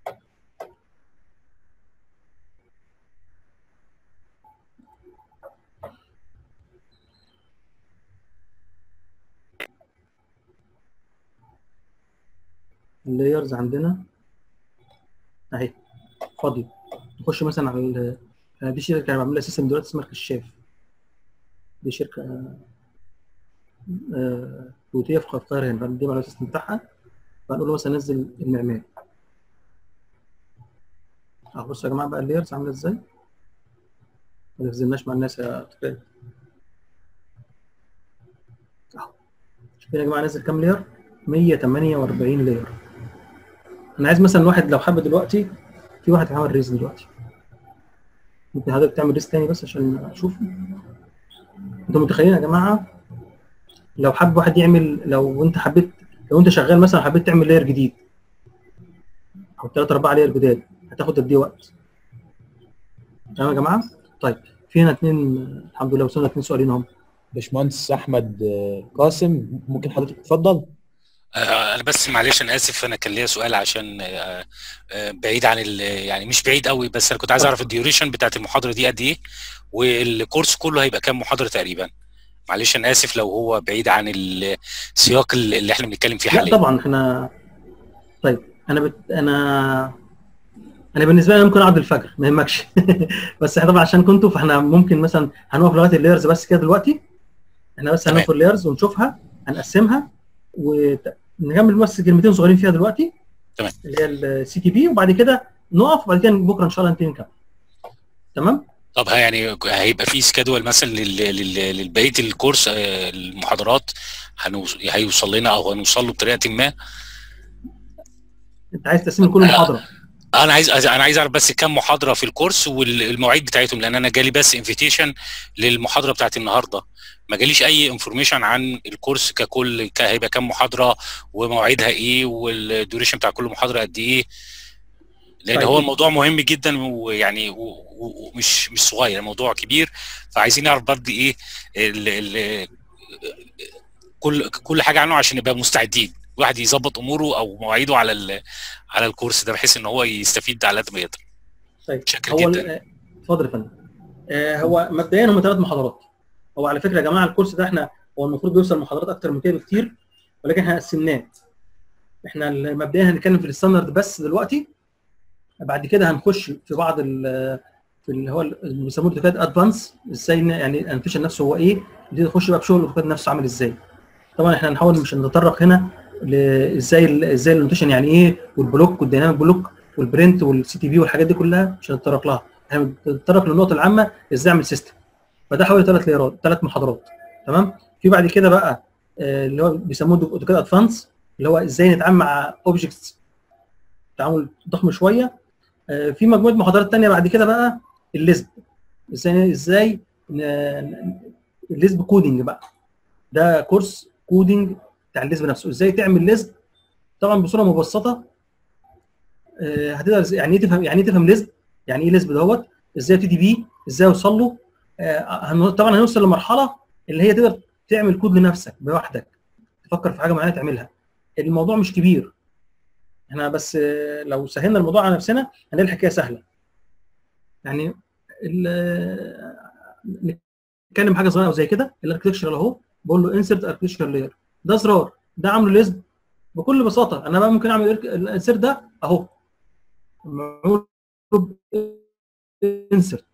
Speaker 2: اللايرز عندنا اهي فاضي نخش مثلا على ال- آه، دي شركه انا بعمل لها سيستم دلوقتي اسمها كشاف دي شركه آه، كويتيه في القاهره هنا فندي على السيستم بتاعها فنقول له مثلا نزل المعماري اهو بصوا يا جماعه بقى اللايرز عامله ازاي ما نخزناش مع الناس يا تقال اهو شوفين يا جماعه نزل كام لاير 148 لاير انا عايز مثلا واحد لو حابب دلوقتي في واحد عمل ريز دلوقتي ممكن حضرتك تعمل ريز تاني بس عشان اشوف انتوا متخيلين يا جماعه لو حابب واحد يعمل لو انت حبيت لو انت شغال مثلا حبيت تعمل لاير جديد او ثلاثة أربعة لاير جداد هتاخد قد ايه وقت؟ تمام يا جماعه؟ طيب في هنا اثنين الحمد لله وصلنا اثنين سؤالين اهم
Speaker 3: باشمهندس احمد آه، قاسم ممكن حضرتك تتفضل
Speaker 5: آه، انا بس معلش انا اسف انا كان ليا سؤال عشان آه، آه، بعيد عن ال- يعني مش بعيد قوي بس انا كنت عايز اعرف الديوريشن بتاعت المحاضره دي قد ايه والكورس كله هيبقى كام محاضره تقريبا معلش انا اسف لو هو بعيد عن السياق اللي احنا بنتكلم فيه
Speaker 2: لا
Speaker 5: حاليا
Speaker 2: طبعا احنا طيب انا بت... انا انا بالنسبه لي ممكن اقعد الفجر ما يهمكش بس احنا طبعا عشان كنتوا فاحنا ممكن مثلا هنقف لغايه اللايرز بس كده دلوقتي احنا بس
Speaker 5: تمام.
Speaker 2: هنقف اللايرز ونشوفها هنقسمها ونكمل بس كلمتين صغيرين فيها دلوقتي
Speaker 5: تمام.
Speaker 2: اللي هي السي تي بي وبعد كده نقف وبعد كده بكره ان شاء الله نبتدي نكمل تمام
Speaker 5: طب ها يعني هيبقى في سكادول مثلا لل- لل- للبقيه الكورس آه، المحاضرات هنوص- هيوصل لنا او هنوصل له بطريقه ما
Speaker 2: انت عايز تقسم كل محاضره
Speaker 5: انا عايز انا عايز اعرف بس كم محاضره في الكورس والمواعيد بتاعتهم لان انا جالي بس انفيتيشن للمحاضره بتاعت النهارده ما جاليش اي انفورميشن عن الكورس ككل ك- هيبقى كم محاضره ومواعيدها ايه والديوريشن بتاع كل محاضره قد ايه لان
Speaker 2: طيب.
Speaker 5: هو الموضوع مهم جدا ويعني و- و- ومش مش صغير الموضوع كبير فعايزين نعرف برضه ايه ال ال كل كل حاجه عنه عشان نبقى مستعدين الواحد يظبط اموره او مواعيده على ال- على الكورس ده بحيث ان هو يستفيد على قد ما يقدر
Speaker 2: طيب
Speaker 5: شكرا
Speaker 2: هو
Speaker 5: جدا
Speaker 2: ال- اتفضل يا فندم آه، هو مبدئيا هم ثلاث محاضرات هو على فكره يا جماعه الكورس ده احنا هو المفروض بيوصل محاضرات اكتر من كده بكتير ولكن احنا قسمناه احنا ال- مبدئيا هنتكلم في الستاندرد بس دلوقتي بعد كده هنخش في بعض ال في اللي هو اللي بيسموه الاوتوكاد ادفانس ازاي ن- يعني الانوتيشن نفسه هو ايه نبتدي نخش بقى في شغل الاوتوكاد نفسه عامل ازاي طبعا احنا هنحاول مش هنتطرق هنا ل- ازاي ال- ازاي الانوتيشن يعني ايه والبلوك والديناميك بلوك والبرنت والسي تي في والحاجات دي كلها مش هنتطرق لها احنا بنتطرق للنقطه العامه ازاي اعمل سيستم فده حوالي ثلاث ليرات ثلاث محاضرات تمام في بعد كده بقى آه، اللي هو بيسموه اوتوكاد ادفانس اللي هو ازاي نتعامل مع اوبجكتس تعامل ضخم شويه آه، في مجموعه محاضرات تانية بعد كده بقى الليزب ازاي ازاي ن- الليزب كودنج بقى ده كورس كودنج بتاع الليزب نفسه ازاي تعمل ليزب طبعا بصوره مبسطه آه، هتقدر إزاي- يعني ايه تفهم يعني ايه تفهم ليزب يعني ايه ليزب دوت ازاي ابتدي بيه ازاي اوصل له آه، هنو- طبعا هنوصل لمرحله اللي هي تقدر تعمل كود لنفسك لوحدك تفكر في حاجه معينه تعملها الموضوع مش كبير احنا بس آه، لو سهلنا الموضوع على نفسنا هنلاقي الحكايه سهله يعني ال- نتكلم حاجه صغيره زي كده الاركتكشر اهو بقول له انسرت اركتكشر لاير ده زرار ده عامله ليزب بكل بساطه انا بقى ممكن اعمل الانسرت ده اهو معمول انسرت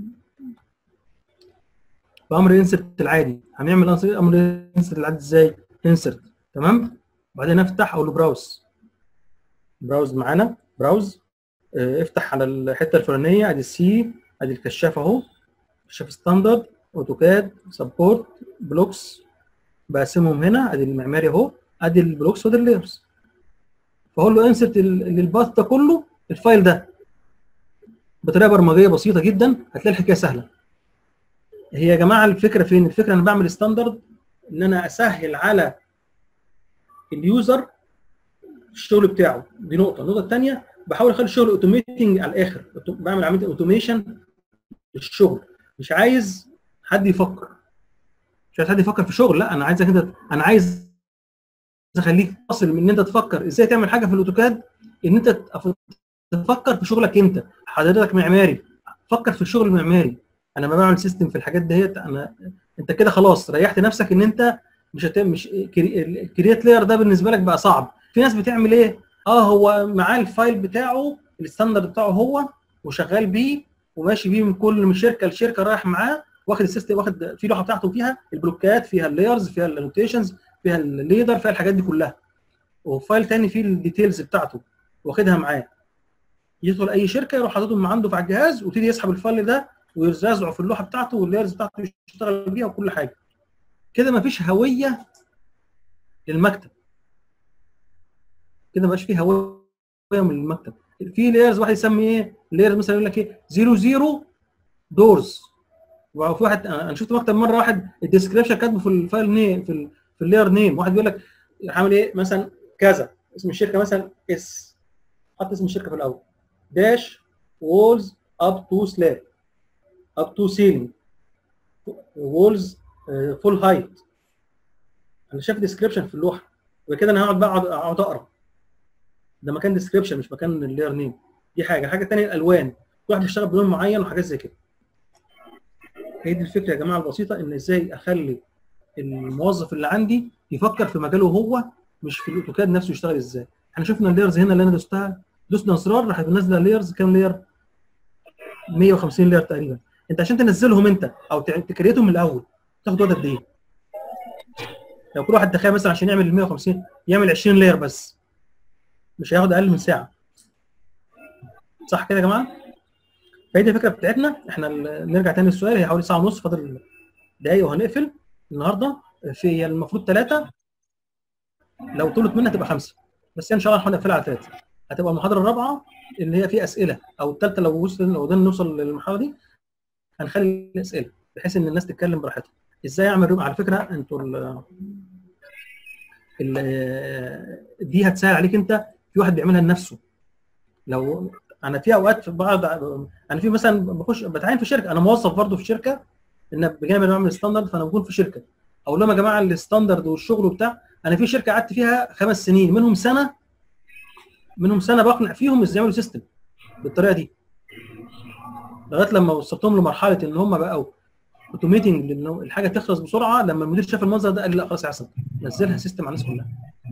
Speaker 2: بامر انسرت العادي هنعمل امر انسرت العادي ازاي انسرت تمام بعدين افتح اقول له براوز براوز معانا براوز اه، افتح على الحته الفلانيه ادي السي ادي الكشاف اهو كشاف ستاندرد اوتوكاد سبورت بلوكس بقسمهم هنا ادي المعماري اهو ادي البلوكس وادي اللايرز فاقول له انسرت للباث ده كله الفايل ده بطريقه برمجيه بسيطه جدا هتلاقي الحكايه سهله هي يا جماعه الفكره فين الفكره انا بعمل ستاندرد ان انا اسهل على اليوزر الشغل بتاعه دي نقطه النقطه الثانيه بحاول اخلي الشغل اوتوميتنج على الاخر أوتو- بعمل عمليه اوتوميشن للشغل مش عايز حد يفكر مش عايز حد يفكر في شغل لا انا عايزك انت انا عايز اخليك تصل من ان انت تفكر ازاي تعمل حاجه في الاوتوكاد ان انت تف- تفكر في شغلك انت حضرتك معماري فكر في الشغل المعماري انا لما بعمل سيستم في الحاجات ديت انا انت كده خلاص ريحت نفسك ان انت مش هت... مش الكرييت لاير ده بالنسبه لك بقى صعب في ناس بتعمل ايه اه هو معاه الفايل بتاعه الستاندرد بتاعه هو وشغال بيه وماشي بيه من كل من شركه لشركه رايح معاه واخد السيستم واخد في لوحه بتاعته فيها البلوكات فيها اللايرز فيها الانوتيشنز فيها الليدر فيها الحاجات دي كلها وفايل تاني فيه الديتيلز بتاعته واخدها معاه يدخل اي شركه يروح حاططهم من عنده في على الجهاز ويبتدي يسحب الفايل ده ويرزعه في اللوحه بتاعته واللايرز بتاعته يشتغل بيها وكل حاجه كده مفيش هويه للمكتب كده مبقاش فيه هويه من المكتب في لايرز واحد يسمي ايه لايرز مثلا يقول لك ايه 0 0 دورز وفي واحد انا شفت مكتب مره واحد الديسكربشن كاتبه في الفايل نيم في ال في اللاير نيم واحد بيقول لك عامل ايه مثلا كذا اسم الشركه مثلا اس حط اسم الشركه في الاول داش وولز اب تو سلاب اب تو سيلينج وولز فول هايت انا شايف ديسكربشن في اللوحه وكده انا هقعد بقى اقعد اقعد اقرا ده مكان ديسكربشن مش مكان اللاير نيم دي حاجه الحاجه الثانيه الالوان كل واحد بيشتغل بلون معين وحاجات زي كده هي دي الفكره يا جماعه البسيطه ان ازاي اخلي الموظف اللي عندي يفكر في مجاله هو مش في الاوتوكاد نفسه يشتغل ازاي احنا شفنا اللايرز هنا اللي انا دوستها دوسنا زرار راح منزله لايرز كام لاير 150 لاير تقريبا انت عشان تنزلهم انت او تكريتهم من الاول تاخد وقت قد ايه لو كل واحد تخيل مثلا عشان يعمل ال 150 يعمل 20 لاير بس مش هياخد اقل من ساعه صح كده يا جماعه فهي دي الفكره بتاعتنا احنا نرجع تاني للسؤال هي حوالي ساعه ونص فاضل دقايق وهنقفل النهارده في المفروض ثلاثه لو طولت منها تبقى خمسه بس ان شاء الله هنحاول نقفلها على ثلاثه هتبقى المحاضره الرابعه اللي هي فيها اسئله او الثالثه لو وصل لو قدرنا نوصل للمرحله دي هنخلي الاسئله بحيث ان الناس تتكلم براحتها ازاي اعمل ريم على فكره انتوا ال دي هتسهل عليك انت في واحد بيعملها لنفسه لو انا في اوقات في بعض انا في مثلا بخش بتعين في شركه انا موظف برضه في شركه ان بجانب ان بعمل ستاندرد فانا بكون في شركه اقول لهم يا جماعه الستاندرد والشغل وبتاع انا في شركه قعدت فيها خمس سنين منهم سنه منهم سنه بقنع فيهم ازاي يعملوا سيستم بالطريقه دي لغايه لما وصلتهم لمرحله ان هم بقوا اوتوميتنج لانه الحاجه تخلص بسرعه لما المدير شاف المنظر ده قال لي لا خلاص يحصل نزلها سيستم على الناس كلها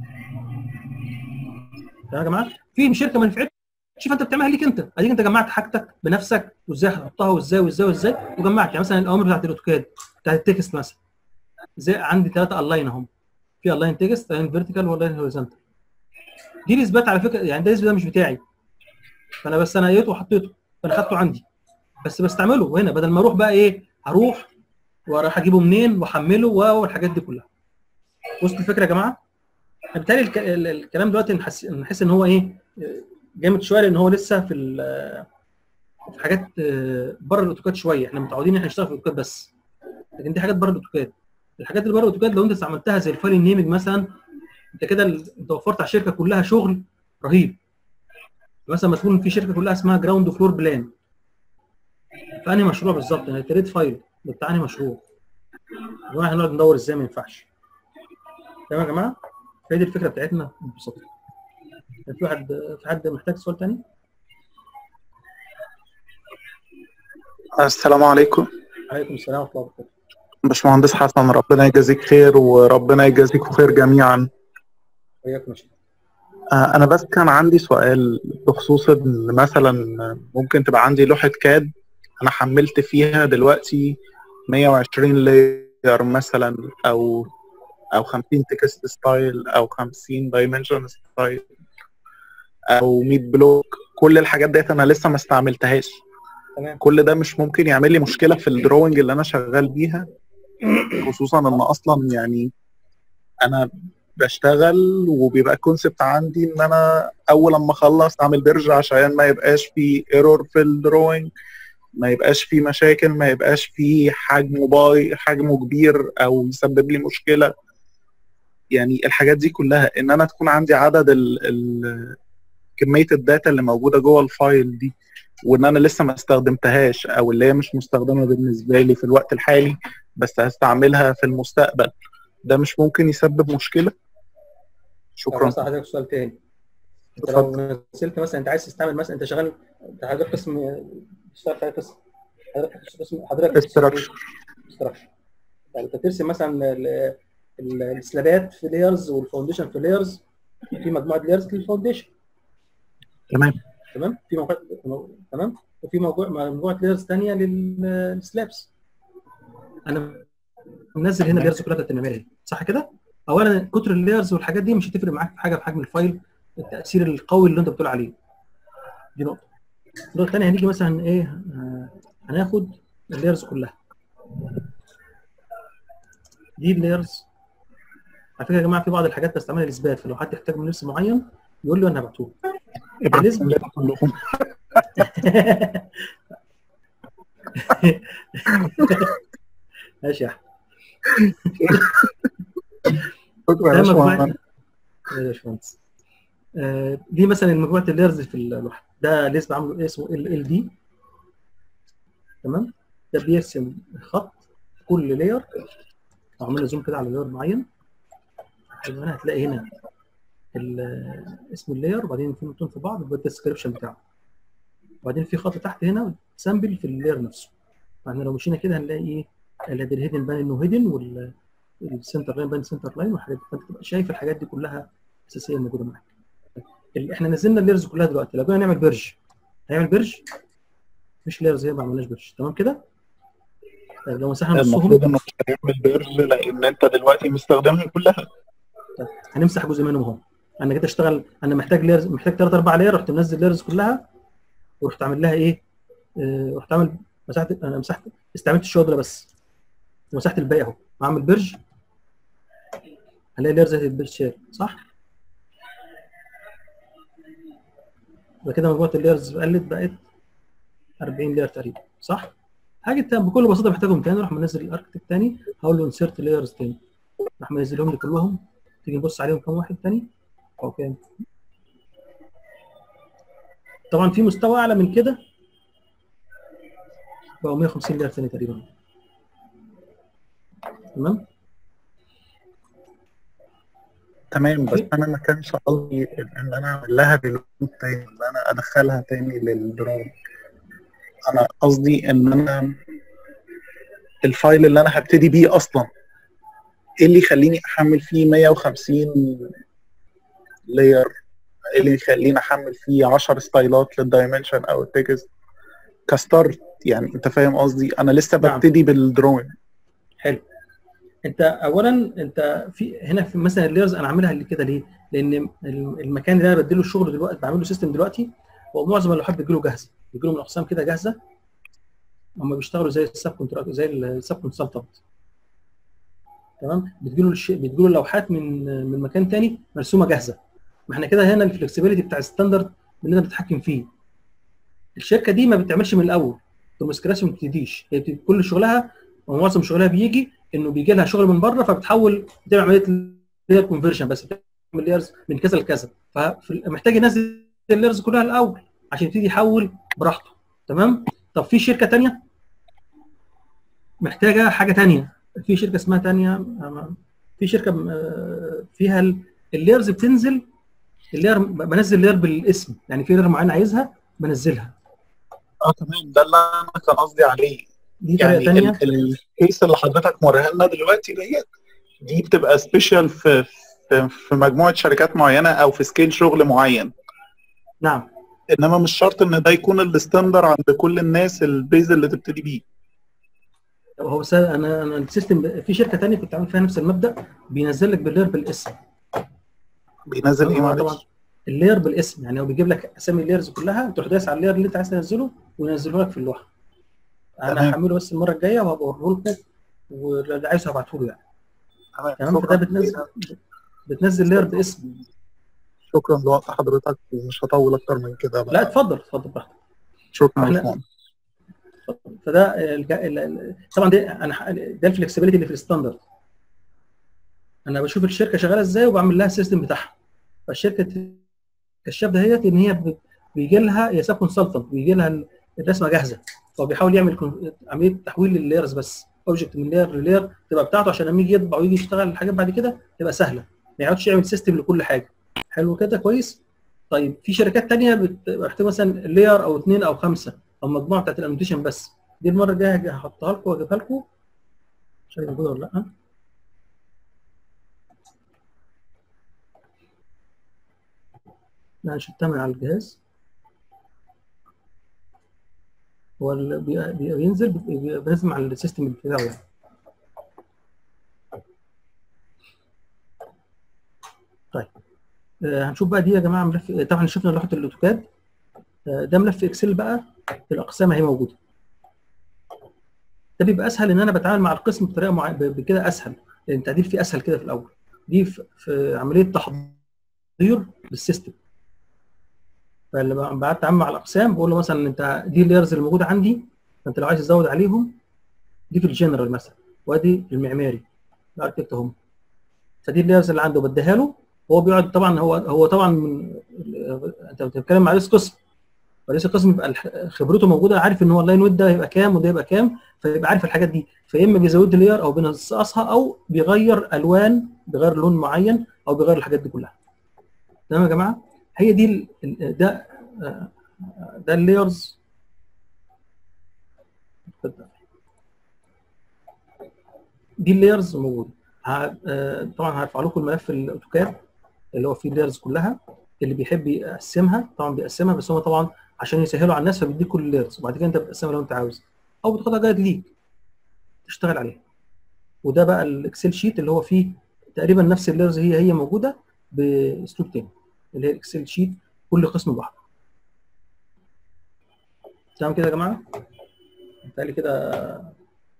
Speaker 2: تمام يا جماعه في شركه ما نفعتش فانت بتعملها ليك انت اديك انت جمعت حاجتك بنفسك وازاي هتحطها وازاي وازاي وازاي وجمعت يعني مثلا الاوامر بتاعت الاوتوكاد بتاعت التكست مثلا زي عندي ثلاثه الاين اهم في الاين تكست الاين فيرتيكال والاين هوريزونتال دي الاثبات على فكره يعني ده الاثبات ده مش بتاعي فانا بس انا لقيته وحطيته فانا خدته عندي بس بستعمله هنا بدل ما اروح بقى ايه هروح واروح اجيبه منين واحمله والحاجات دي كلها وصلت الفكره يا جماعه بالتالي الك... ال- الكلام دلوقتي نحس نحس ان هو ايه جامد شويه لان هو لسه في ال- في حاجات آه، بره الاوتوكاد شويه احنا متعودين ان احنا نشتغل في الاوتوكاد بس لكن دي حاجات بره الاوتوكاد الحاجات اللي بره الاوتوكاد لو انت استعملتها زي الفايل نيمنج مثلا انت كده ال- انت وفرت على الشركه كلها شغل رهيب مثلا ما تكون في شركه كلها اسمها جراوند فلور بلان فانهي مشروع بالظبط يعني تريد فايل ده بتاع انهي مشروع يا جماعه هنقعد ندور ازاي ما ينفعش تمام يا جماعه هي دي الفكره بتاعتنا ببساطه كان في واحد في حد محتاج سؤال تاني
Speaker 6: السلام عليكم
Speaker 2: عليكم السلام ورحمه الله وبركاته
Speaker 6: باشمهندس حسن ربنا يجازيك خير وربنا يجازيكم خير جميعا
Speaker 2: وياكم يا شيخ
Speaker 6: آه، انا بس كان عندي سؤال بخصوص ان مثلا ممكن تبقى عندي لوحة كاد انا حملت فيها دلوقتي 120 لاير مثلا او او 50 تكست ستايل او 50 دايمنشن ستايل او 100 بلوك كل الحاجات ديت انا لسه ما استعملتهاش
Speaker 2: تمام
Speaker 6: كل ده مش ممكن يعمل لي مشكله في الدروينج اللي انا شغال بيها خصوصا ان اصلا يعني انا بشتغل وبيبقى الكونسبت عندي ان انا اول لما اخلص اعمل بيرج عشان ما يبقاش في ايرور في الدروينج ما يبقاش في مشاكل ما يبقاش في حجمه باي حجمه كبير او يسبب لي مشكله يعني الحاجات دي كلها ان انا تكون عندي عدد ال ال كميه الداتا اللي موجوده جوه الفايل دي وان انا لسه ما استخدمتهاش او اللي هي مش مستخدمه بالنسبه لي في الوقت الحالي بس هستعملها في المستقبل ده مش ممكن يسبب مشكله شكرا
Speaker 2: بس حضرتك سؤال تاني انت لو نزلت مثلا انت عايز تستعمل مثلا انت شغال انت حضرتك قسم بتشتغل في أي قسم حضرتك قسم حضرتك
Speaker 6: استراكشر
Speaker 2: استراكشر يعني انت ترسم مثلا ال- ال- السلابات في لايرز والفاونديشن في لايرز في مجموعه لايرز للفاونديشن
Speaker 6: تمام
Speaker 2: تمام في موقع تمام وفي موضوع مجموعه لايرز ثانيه للسلابس انا منزل هنا لايرز كلها التنميه صح كده؟ اولا كتر اللايرز والحاجات دي مش هتفرق معاك في حاجه في حجم الفايل التاثير القوي اللي انت بتقول عليه دي نقطه النقطه الثانيه هنيجي مثلا ايه آه، هناخد اللايرز كلها دي اللايرز على فكره يا جماعه في بعض الحاجات بستعملها للاثبات فلو حد يحتاج من لبس معين يقول لي وانا هبعته له.
Speaker 6: ابعت
Speaker 2: بالنسبة-
Speaker 6: لنا كلهم
Speaker 2: ماشي يا احمد
Speaker 6: شكرا
Speaker 2: ده
Speaker 6: يا
Speaker 2: مجموعه
Speaker 6: باشمهندس
Speaker 2: يا باشمهندس آه، دي مثلا مجموعه اللايرز في اللوحه ده لسه عامله إيه اسمه ال ال دي تمام ده بيرسم خط في كل لاير اعمل زوم كده على لاير معين هنا هتلاقي هنا ال- اسم اللاير وبعدين في نقطتين في بعض وده الديسكربشن بتاعه وبعدين في خط تحت هنا سامبل في اللاير نفسه يعني لو مشينا كده هنلاقي ايه اللي ده الهيدن بان انه هيدن والسنتر لاين بان سنتر لاين والحاجات دي فانت تبقى شايف الحاجات دي كلها اساسيه موجوده معاك اللي احنا نزلنا اللايرز كلها دلوقتي لو جينا نعمل بيرج هنعمل بيرج مش لايرز هي ما عملناش بيرج تمام كده طيب لو مسحنا نصهم
Speaker 6: المفروض انه مش هيعمل بيرج لان انت دلوقتي مستخدمها كلها
Speaker 2: هنمسح جزء منهم اهو انا كده اشتغل انا محتاج لايرز محتاج ثلاث اربع لاير رحت منزل لايرز كلها ورحت عامل لها ايه آه، رحت عامل مسحت انا مسحت استعملت الشغل بس ومسحت الباقي اهو اعمل بيرج هلاقي لايرز هتتبيرج شير صح يبقى كده مجموعه اللايرز قلت بقت 40 لاير تقريبا صح حاجه تاني بكل بساطه محتاجهم تاني اروح منزل الاركتيك تاني هقول له انسيرت لايرز تاني راح منزلهم لي كلهم تيجي نبص عليهم كم واحد تاني او كام طبعا في مستوى اعلى من كده بقوا 150 لاير تاني تقريبا تمام
Speaker 6: تمام بس
Speaker 2: أوكي.
Speaker 6: انا ما كانش قصدي ان انا اعمل لها ريلود تاني ان انا ادخلها تاني للدروينج انا قصدي ان انا الفايل اللي انا هبتدي بيه اصلا ايه اللي يخليني احمل فيه 150 لاير ايه اللي يخليني احمل فيه 10 ستايلات للدايمنشن او التكست كستارت يعني انت فاهم قصدي انا لسه
Speaker 2: نعم.
Speaker 6: ببتدي بالدروينج
Speaker 2: حلو انت اولا انت في هنا في مثلا اللايرز انا عاملها اللي كده ليه؟ لان ال- المكان اللي انا بديله الشغل دلوقتي بعمل له سيستم دلوقتي هو معظم اللوحات بتجيله جاهزه بيجيله من اقسام كده جاهزه هم بيشتغلوا زي السب كونتراكت زي السب كونسلتنت تمام بتجيله الش... بتجيله اللوحات من من مكان تاني مرسومه جاهزه ما احنا كده هنا الفلكسبيليتي بتاع الستاندرد اللي انت بتتحكم فيه الشركه دي ما بتعملش من الاول فروم سكراتش ما بتبتديش هي بت- كل شغلها ومعظم شغلها بيجي انه بيجي لها شغل من بره فبتحول بتعمل عمليه لاير كونفرجن بس بتعمل لايرز من كذا لكذا فمحتاج ينزل اللايرز كلها الاول عشان يبتدي يحول براحته تمام طب في شركه تانية محتاجه حاجه تانية في شركه اسمها تانية في شركه آه، فيها ال- اللايرز بتنزل اللاير بنزل لاير بالاسم يعني في لاير معين عايزها بنزلها
Speaker 6: اه تمام ده اللي انا كان قصدي عليه
Speaker 2: دي طريقه
Speaker 6: يعني
Speaker 2: تانية
Speaker 6: ال- الكيس اللي حضرتك موريها لنا دلوقتي ديت دي بتبقى سبيشال في في في مجموعه شركات معينه او في سكيل شغل معين
Speaker 2: نعم
Speaker 6: انما مش شرط ان ده يكون الستاندر عند كل الناس البيز اللي تبتدي بيه
Speaker 2: هو س- انا انا السيستم في شركه تانية كنت عامل فيها نفس المبدا بينزل لك باللاير بالاسم
Speaker 6: بينزل ايه
Speaker 2: هو طبعا
Speaker 6: معلش
Speaker 2: اللاير بالاسم يعني هو بيجيب لك اسامي اللايرز كلها تروح دايس على اللاير اللي انت عايز تنزله وينزله لك في اللوحه انا
Speaker 6: تمام.
Speaker 2: هحمله بس المره الجايه وهبقى اوريه لكم واللي عايزه هبعته له يعني
Speaker 6: تمام
Speaker 2: تمام فده
Speaker 6: شكرا
Speaker 2: بتنزل بتنزل لاير باسم
Speaker 6: شكرا لوقت حضرتك ومش هطول اكتر من كده بقى.
Speaker 2: لا اتفضل اتفضل براحتك
Speaker 6: شكرا يا
Speaker 2: إحنا-
Speaker 6: باشمهندس
Speaker 2: اتفضل. فده الج- ال- ال- طبعا ده انا ح- ده الفلكسبيليتي اللي في الستاندرد انا بشوف الشركه شغاله ازاي وبعمل لها السيستم بتاعها فالشركه الكشاف دهيت ان هي ب- بيجي لها هي ساب كونسلتنت بيجي لها ال- الرسمه جاهزه فهو بيحاول يعمل كون- عمليه تحويل لللايرز بس اوبجكت من لاير للاير تبقى بتاعته عشان لما يجي يطبع ويجي يشتغل الحاجات بعد كده تبقى سهله ما يقعدش يعمل سيستم لكل حاجه حلو كده كويس طيب في شركات تانية بت- محتاجه مثلا لاير او اثنين او خمسه او مجموعه بتاعت الانوتيشن بس دي المره الجايه هاجي هحطها لكم واجيبها لكم مش عارف موجوده ولا لا لا انا شلتها من على الجهاز هو ال- بي- بي- بينزل بي- بينزل على السيستم بتاعه يعني طيب آه، هنشوف بقى دي يا جماعه ملف طبعا شفنا لوحه الاوتوكاد آه، ده ملف اكسل بقى الاقسام اهي موجوده ده بيبقى اسهل ان انا بتعامل مع القسم بطريقه معينه بكده اسهل لان التعديل فيه اسهل كده في الاول دي في, في عمليه تحضير للسيستم فلما بعد اتعامل مع الاقسام بقول له مثلا انت دي اللايرز اللي موجوده عندي فانت لو عايز تزود عليهم دي في الجنرال مثلا وادي المعماري الاركتكت هم فدي اللايرز اللي عنده بديها له هو بيقعد طبعا هو هو طبعا من انت بتتكلم مع رئيس قسم رئيس القسم يبقى الح- خبرته موجوده عارف ان هو اللاين ويت ده هيبقى كام وده يبقى كام فيبقى عارف الحاجات دي فيا اما بيزود لي لاير او بينقصها او بيغير الوان بيغير لون معين او بيغير الحاجات دي كلها تمام يا جماعه هي دي ال- ال- ده آه، ده اللايرز دي اللايرز موجوده ه- آه، طبعا هرفع لكم الملف الاوتوكاد اللي هو فيه اللايرز كلها اللي بيحب يقسمها طبعا بيقسمها بس هو طبعا عشان يسهلوا على الناس فبيديك كل اللايرز وبعد كده انت بتقسمها لو انت عاوز او بتاخدها جايد ليك تشتغل عليها وده بقى الاكسل شيت اللي هو فيه تقريبا نفس اللايرز هي هي موجوده باسلوب تاني اللي هي الاكسل شيت كل قسم لوحده تمام كده يا جماعه بالتالي كده آه،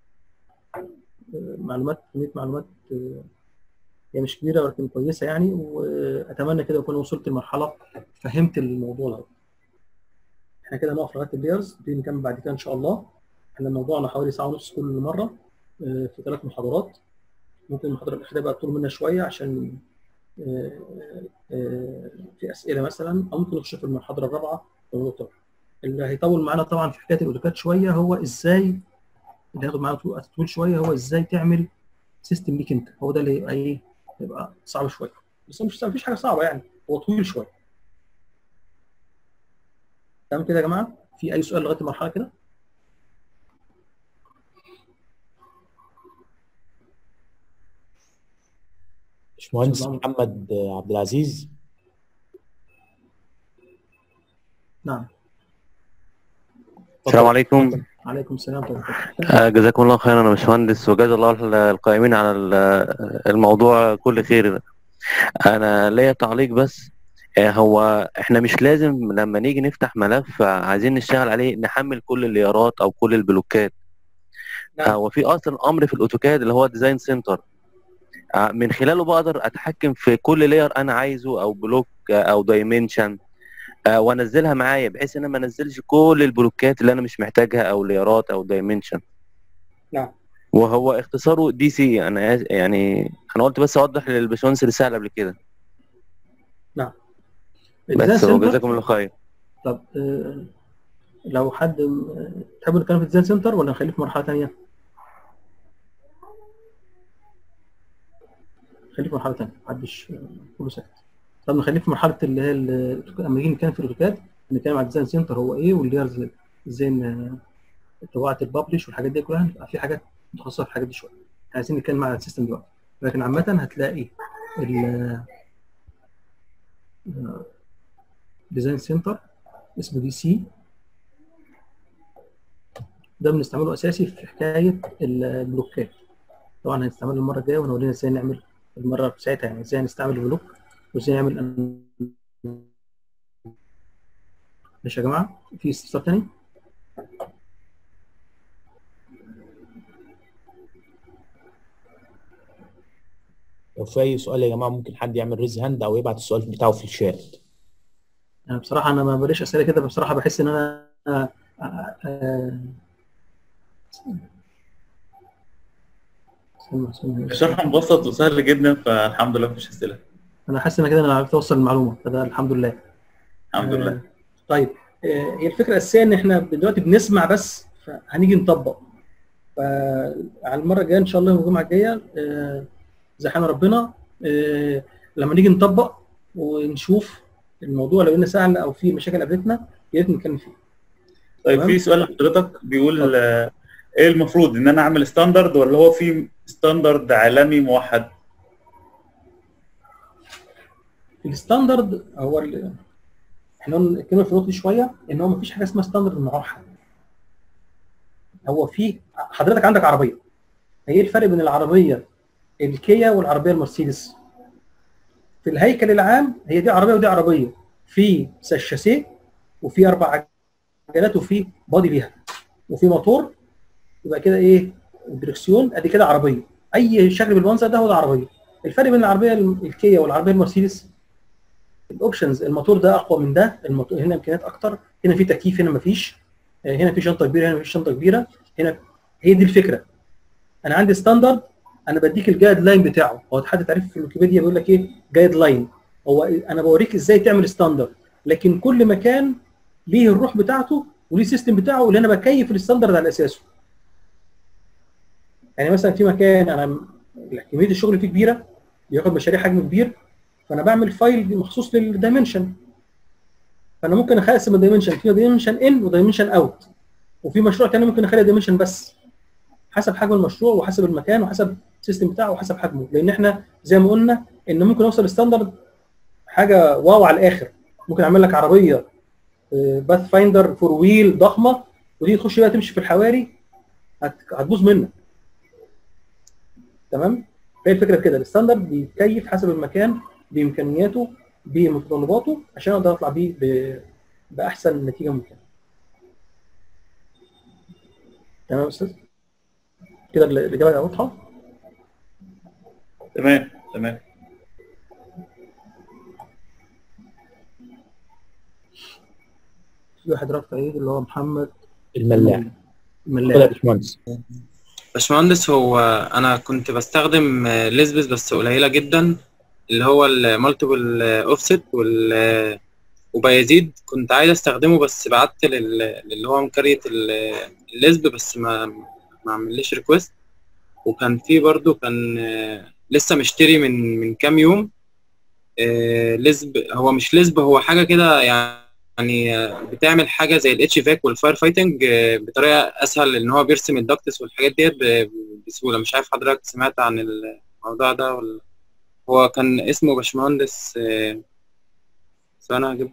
Speaker 2: معلومات كميه معلومات آه، هي مش كبيره ولكن كويسه يعني واتمنى كده اكون وصلت لمرحله فهمت الموضوع ده احنا كده نقف لغايه اللايرز دي نكمل بعد كده ان شاء الله احنا موضوعنا حوالي ساعه ونص كل مره آه، في ثلاث محاضرات ممكن المحاضره الاخيره بقى تطول منا شويه عشان آه، آه، في اسئله مثلا او ممكن نخش في المحاضره الرابعه في الموضوع الطبي. اللي هيطول معانا طبعا في حكايه الاوتوكاد شويه هو ازاي اللي هياخد معانا طول طول شويه هو ازاي تعمل سيستم ليك انت هو ده اللي هيبقى ايه هيبقى صعب شويه بس هو مش مفيش حاجه صعبه يعني هو طويل شويه تمام كده يا جماعه في اي سؤال لغايه المرحله كده
Speaker 3: باشمهندس
Speaker 2: اتفضل.
Speaker 3: محمد عبد العزيز
Speaker 2: نعم
Speaker 7: السلام عليكم
Speaker 2: عليكم السلام ورحمه الله وبركاته
Speaker 7: آه، جزاكم الله خيرا يا باشمهندس وجزا الله القائمين على ال- الموضوع كل خير انا ليا تعليق بس آه، هو احنا مش لازم لما نيجي نفتح ملف عايزين نشتغل عليه نحمل كل الليارات او كل البلوكات
Speaker 2: نعم.
Speaker 7: هو في اصلا امر في الاوتوكاد اللي هو ديزاين سنتر من خلاله بقدر اتحكم في كل لاير انا عايزه او بلوك آه، او دايمنشن وانزلها معايا بحيث ان أنا ما انزلش كل البلوكات اللي انا مش محتاجها او ليارات او دايمنشن
Speaker 2: نعم.
Speaker 7: وهو اختصاره دي سي انا آس- يعني انا قلت بس اوضح للباشمهندس رساله قبل كده
Speaker 2: الديزاين
Speaker 7: بس
Speaker 2: سنتر
Speaker 7: وجزاكم الله خير
Speaker 2: طب آه، لو حد آه، تحبوا نتكلم في الديزاين سنتر ولا نخليه في مرحله ثانيه؟ خليه في مرحله ثانيه محدش آه، كله ساكت طب نخليه في مرحله اللي هي ال- لما نيجي نتكلم في الاوتوكاد نتكلم على الديزاين سنتر هو ايه والليرز ازاي ن- طباعه الببلش والحاجات دي كلها هنبقى في حاجات متخصصه في الحاجات دي شويه عايزين نتكلم على السيستم دلوقتي لكن عامه هتلاقي ال ديزاين سنتر اسمه دي سي ده بنستعمله اساسي في حكايه البلوكات طبعا هنستعمله المره الجايه ونورينا ازاي نعمل المره بتاعتها يعني ازاي نستعمل البلوك وازاي نعمل أن- ماشي يا جماعه في استفسار تاني
Speaker 3: لو في اي سؤال يا جماعه ممكن حد يعمل ريز هاند او يبعت السؤال بتاعه في الشات
Speaker 2: يعني بصراحه انا ما بلاش اسئله كده بصراحه بحس ان انا آه، آه، آه، استنى، استنى.
Speaker 1: الشرح مبسط وسهل جدا فالحمد لله مفيش اسئله
Speaker 2: انا حاسس ان كده انا عرفت اوصل المعلومه فده الحمد لله
Speaker 1: الحمد
Speaker 2: آه،
Speaker 1: لله
Speaker 2: طيب آه، هي الفكره الاساسيه ان احنا دلوقتي بنسمع بس فهنيجي نطبق فعلى المره الجايه ان شاء الله يوم الجمعه الجايه آه، زي حال ربنا آه، لما نيجي نطبق ونشوف الموضوع لو انه سهل او في مشاكل قابلتنا يا ريت نتكلم فيه
Speaker 1: طيب
Speaker 2: تمام.
Speaker 1: في سؤال لحضرتك بيقول
Speaker 2: اتفضل.
Speaker 1: آه، ايه المفروض ان انا اعمل ستاندرد ولا هو في ستاندرد عالمي موحد؟
Speaker 2: الستاندرد هو ال- احنا قلنا الكلمه في النقطه دي شويه ان هو مفيش حاجه اسمها ستاندرد موحد هو في حضرتك عندك عربيه ايه الفرق بين العربيه الكيا والعربيه المرسيدس في الهيكل العام هي دي عربيه ودي عربيه في شاسيه وفي اربع عجلات وفي بادي ليها وفي موتور يبقى كده ايه الدركسيون ادي كده عربيه اي شكل بالمنظر ده هو ده عربيه الفرق بين العربيه الكيا والعربيه المرسيدس الاوبشنز الموتور ده اقوى من ده الموتور هنا امكانيات اكتر هنا في تكييف هنا مفيش آه، هنا في شنطه كبيره هنا مفيش شنطه كبيره هنا هي دي الفكره انا عندي ستاندرد انا بديك الجايد لاين بتاعه هو حد تعريف في الويكيبيديا بيقول لك ايه جايد لاين هو انا بوريك ازاي تعمل ستاندرد لكن كل مكان ليه الروح بتاعته وليه السيستم بتاعه اللي انا بكيف الستاندرد على اساسه يعني مثلا في مكان انا كميه الشغل فيه كبيره بياخد مشاريع حجم كبير فانا بعمل فايل مخصوص للدايمنشن فانا ممكن اقسم الدايمنشن في دايمنشن ان ودايمنشن اوت وفي مشروع تاني ممكن اخلي دايمنشن بس حسب حجم المشروع وحسب المكان وحسب السيستم بتاعه وحسب حجمه لان احنا زي ما قلنا ان ممكن اوصل ستاندرد حاجه واو على الاخر ممكن اعمل لك عربيه باث فايندر فور ويل ضخمه ودي تخش بقى تمشي في الحواري هت- هتبوظ منك تمام هي الفكره في كده الستاندرد بيتكيف حسب المكان بامكانياته بمتطلباته عشان اقدر اطلع بيه ب- باحسن نتيجه ممكنه تمام يا استاذ كده الاجابه واضحه
Speaker 1: تمام تمام
Speaker 2: في واحد رفع ايده اللي هو محمد
Speaker 3: الملاح اتفضل يا
Speaker 2: الملاح
Speaker 3: باشمهندس
Speaker 4: باشمهندس هو انا كنت بستخدم آه، ليزبس بس قليله جدا اللي هو المالتيبل اوفست وال وبيزيد كنت عايز استخدمه بس بعت لل- للي هو مكريت ال- الليزب بس ما ما عمليش ريكويست وكان في برضو كان آه، لسه مشتري من من كام يوم آه، ليزب هو مش ليزب هو حاجه كده يعني آه، بتعمل حاجه زي الاتش فاك والفاير فايتنج آه، بطريقه اسهل ان هو بيرسم الدكتس والحاجات ديت ب- بسهوله مش عارف حضرتك سمعت عن الموضوع ده ولا هو كان اسمه باشمهندس آه، ثواني هجيب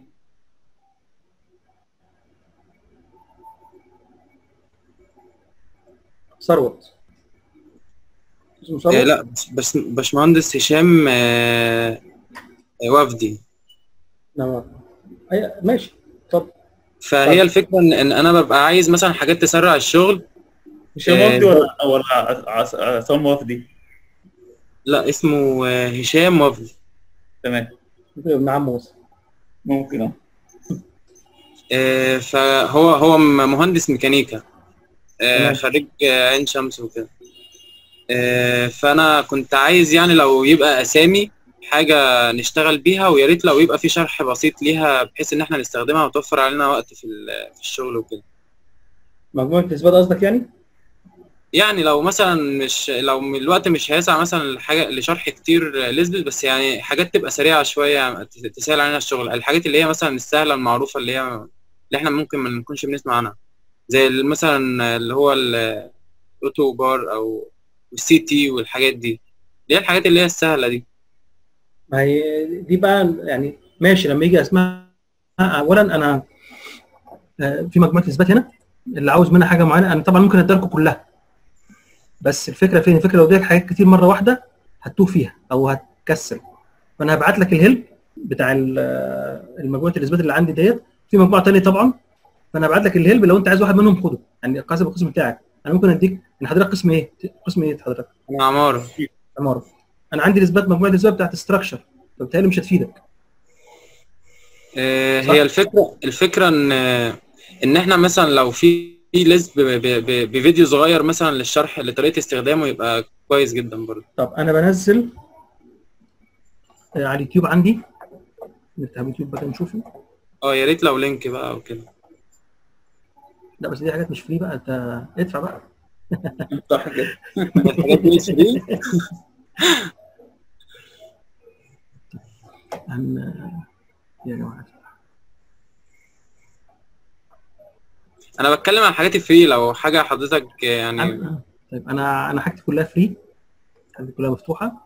Speaker 2: ثروت اسمه
Speaker 4: آه،
Speaker 2: ثروت
Speaker 4: لا بس- بس باشمهندس هشام آه، آه، وفدي
Speaker 2: نعم. أي- ماشي طب
Speaker 4: فهي
Speaker 2: طب.
Speaker 4: الفكرة إن إن أنا ببقى عايز مثلا حاجات تسرع الشغل
Speaker 1: هشام
Speaker 4: آه،
Speaker 1: وفدي ولا ولا عص- عصام وفدي
Speaker 4: لا اسمه آه، هشام وفدي
Speaker 1: تمام
Speaker 2: ابن عمه بس
Speaker 1: ممكن اه
Speaker 4: آه، فهو هو م- مهندس ميكانيكا آه،
Speaker 2: تمام.
Speaker 4: خريج آه، عين شمس وكده آه، فانا كنت عايز يعني لو يبقى اسامي حاجه نشتغل بيها ويا ريت لو يبقى في شرح بسيط ليها بحيث ان احنا نستخدمها وتوفر علينا وقت في ال- في الشغل وكده
Speaker 2: مجموعه الاثبات قصدك يعني؟
Speaker 4: يعني لو مثلا مش لو الوقت مش هيسع مثلا لحاجه لشرح كتير ليزبل بس يعني حاجات تبقى سريعه شويه تسهل علينا الشغل الحاجات اللي هي مثلا السهله المعروفه اللي هي اللي احنا ممكن ما نكونش بنسمع عنها زي مثلا اللي هو الاوتو بار او السي تي والحاجات دي اللي هي الحاجات اللي هي السهله دي
Speaker 2: ما هي دي بقى يعني ماشي لما يجي اسمها اولا انا آه، في مجموعه اثبات هنا اللي عاوز منها حاجه معينه انا طبعا ممكن اديها لكم كلها بس الفكره فين الفكره لو اديتك حاجات كتير مره واحده هتتوه فيها او هتكسل فانا هبعت لك الهيلب بتاع ال- آه، المجموعه الاثبات اللي عندي ديت في مجموعه ثانيه طبعا فانا هبعت لك الهيلب لو انت عايز واحد منهم خده يعني حسب القسم بتاعك انا ممكن اديك ان حضرتك قسم ايه قسم ايه حضرتك
Speaker 4: انا عماره
Speaker 2: عماره انا عندي الاثبات مجموعه الاثبات بتاعت استراكشر فبالتالي مش هتفيدك
Speaker 4: آه،
Speaker 2: صح.
Speaker 4: هي الفكره الفكره ان ان احنا مثلا لو في في ليست ب- ب- ب- بفيديو صغير مثلا للشرح لطريقه استخدامه يبقى كويس جدا برضه
Speaker 2: طب انا بنزل آه، على اليوتيوب عندي نفتح اليوتيوب بقى نشوفه
Speaker 4: اه يا ريت لو لينك بقى او كده
Speaker 2: لا بس دي حاجات مش فري بقى انت ادفع بقى
Speaker 1: صح كده
Speaker 4: الحاجات دي مش دي
Speaker 2: عن يا جماعه
Speaker 4: انا بتكلم عن حاجات الفري لو حاجه حضرتك يعني
Speaker 2: عن- طيب انا انا حاجتي كلها فري حاجتي كلها مفتوحه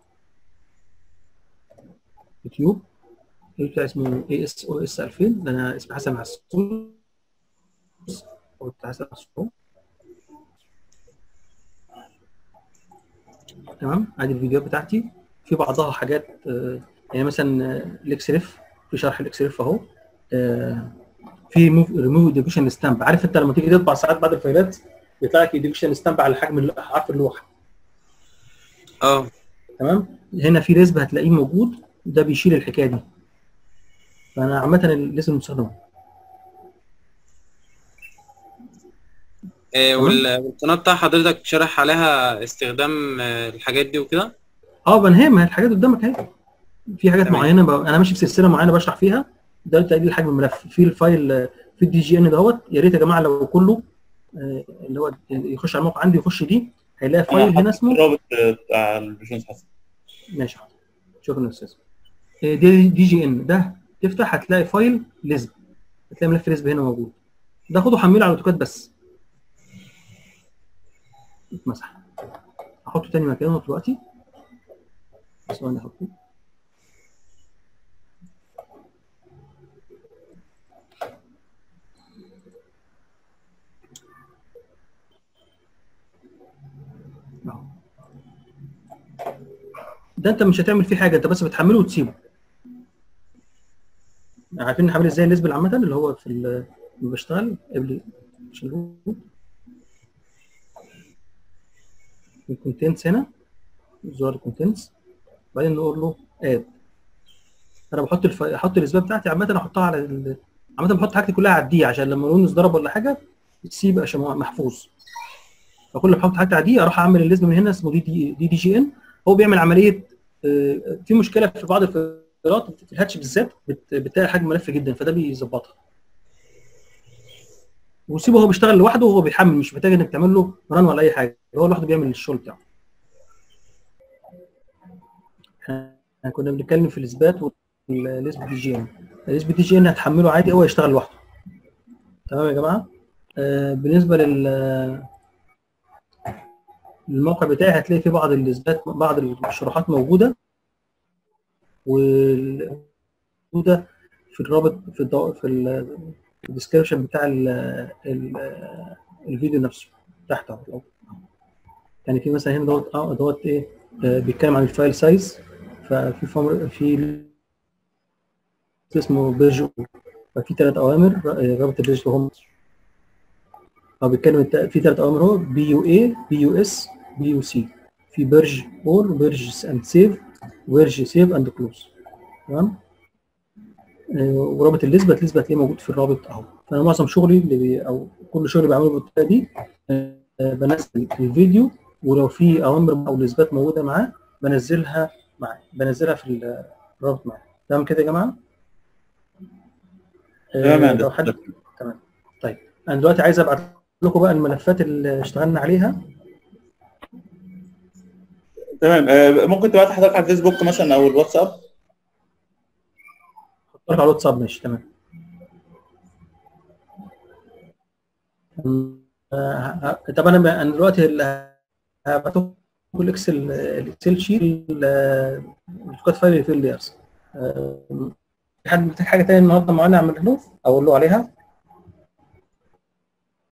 Speaker 2: يوتيوب اليوتيوب بتاعي اسمه اي اس او اس 2000 ده انا اسمي حسن عسول او بتاع حسن عسول تمام ادي الفيديوهات بتاعتي في بعضها حاجات آه، يعني مثلا آه، الاكس ريف في شرح الاكس ريف اهو آه، في ريموف اديوكيشن ستامب عارف انت لما تيجي تطبع ساعات بعد الفايلات يطلع لك اديوكيشن ستامب على حجم اللوحة- حرف اللوحه
Speaker 4: اه
Speaker 2: تمام هنا في ريسب هتلاقيه موجود ده بيشيل الحكايه دي فانا عامه الريسب المستخدم
Speaker 4: آه، وال- والقناه بتاع حضرتك شرح عليها استخدام آه، الحاجات دي وكده
Speaker 2: اه بنهي ما هي الحاجات قدامك اهي في حاجات
Speaker 4: تمام.
Speaker 2: معينه ب... انا ماشي في سلسله معينه بشرح فيها ده تقليل حجم الملف في الفايل آه، في الدي جي ان دوت يا ريت يا جماعه لو كله آه، اللي هو يخش على الموقع عندي يخش دي هيلاقي فايل هنا اسمه
Speaker 1: الرابط بتاع الباشمهندس حسن
Speaker 2: ماشي حاضر شكرا يا استاذ آه، دي دي جي ان ده تفتح هتلاقي فايل لزب هتلاقي ملف لزب هنا موجود ده خده حمله على الاوتوكاد بس اتمسح احطه تاني مكانه دلوقتي ثواني احطه أهو. ده انت مش هتعمل فيه حاجه انت بس بتحمله وتسيبه عارفين نحمل ازاي النسبه عامه اللي هو في ال- لما بشتغل قبل شيلوه الكونتنتس هنا زرار الكونتنتس بعدين نقول له اد انا بحط الف... احط الاسباب بتاعتي عامه احطها على ال... عامه بحط حاجتي كلها على الدي عشان لما الونس ضرب ولا حاجه تسيب عشان هو محفوظ فكل ما احط حاجتي على دي اروح اعمل الاسم من هنا اسمه دي دي دي, دي جي ان هو بيعمل عمليه آه، في مشكله في بعض الفايلات في الهاتش بالذات بت- بتلاقي حجم ملف جدا فده بيظبطها وسيبه هو بيشتغل لوحده وهو بيحمل مش محتاج انك تعمل له ران ولا اي حاجه هو لوحده بيعمل الشغل بتاعه احنا كنا بنتكلم في الاثبات والاثبات دي جي ان الاثبات دي جي ان هتحمله عادي هو يشتغل لوحده تمام يا جماعه آه بالنسبه لل الموقع بتاعي هتلاقي فيه بعض الاثبات بعض الشروحات موجوده وده في الرابط في الدو... في الديسكربشن بتاع ال ال الفيديو نفسه تحت اهو يعني في مثلا هنا دوت اه دوت ايه آه بيتكلم عن الفايل سايز ففي فمر في اسمه بيرج ففي ثلاث اوامر رابط البيرج هم هو بيتكلم في ثلاث اوامر هو بي يو اي بي يو اس بي يو سي في بيرج اول وبيرج اند سيف وبيرج سيف اند كلوز تمام ورابط الاثبت الاثبت هتلاقيه موجود في الرابط اهو فانا معظم شغلي اللي بي او كل شغلي بعمله بالطريقه دي بنزل الفيديو ولو في اوامر او الاثبات موجوده معاه بنزلها معاه بنزلها في الرابط معاه تمام كده يا جماعه؟
Speaker 1: تمام يا
Speaker 2: لو حد تمام طيب انا دلوقتي عايز ابعت لكم بقى الملفات اللي اشتغلنا عليها
Speaker 1: تمام آه، ممكن تبعت حضرتك على الفيسبوك مثلا او الواتساب
Speaker 2: على الواتساب ماشي تمام طب انا انا دلوقتي هبعت لكم الاكسل الاكسل شيت الكود فايل اللي فيه اللايرز حد محتاج حاجه تاني النهارده معانا اعمل له اقول له عليها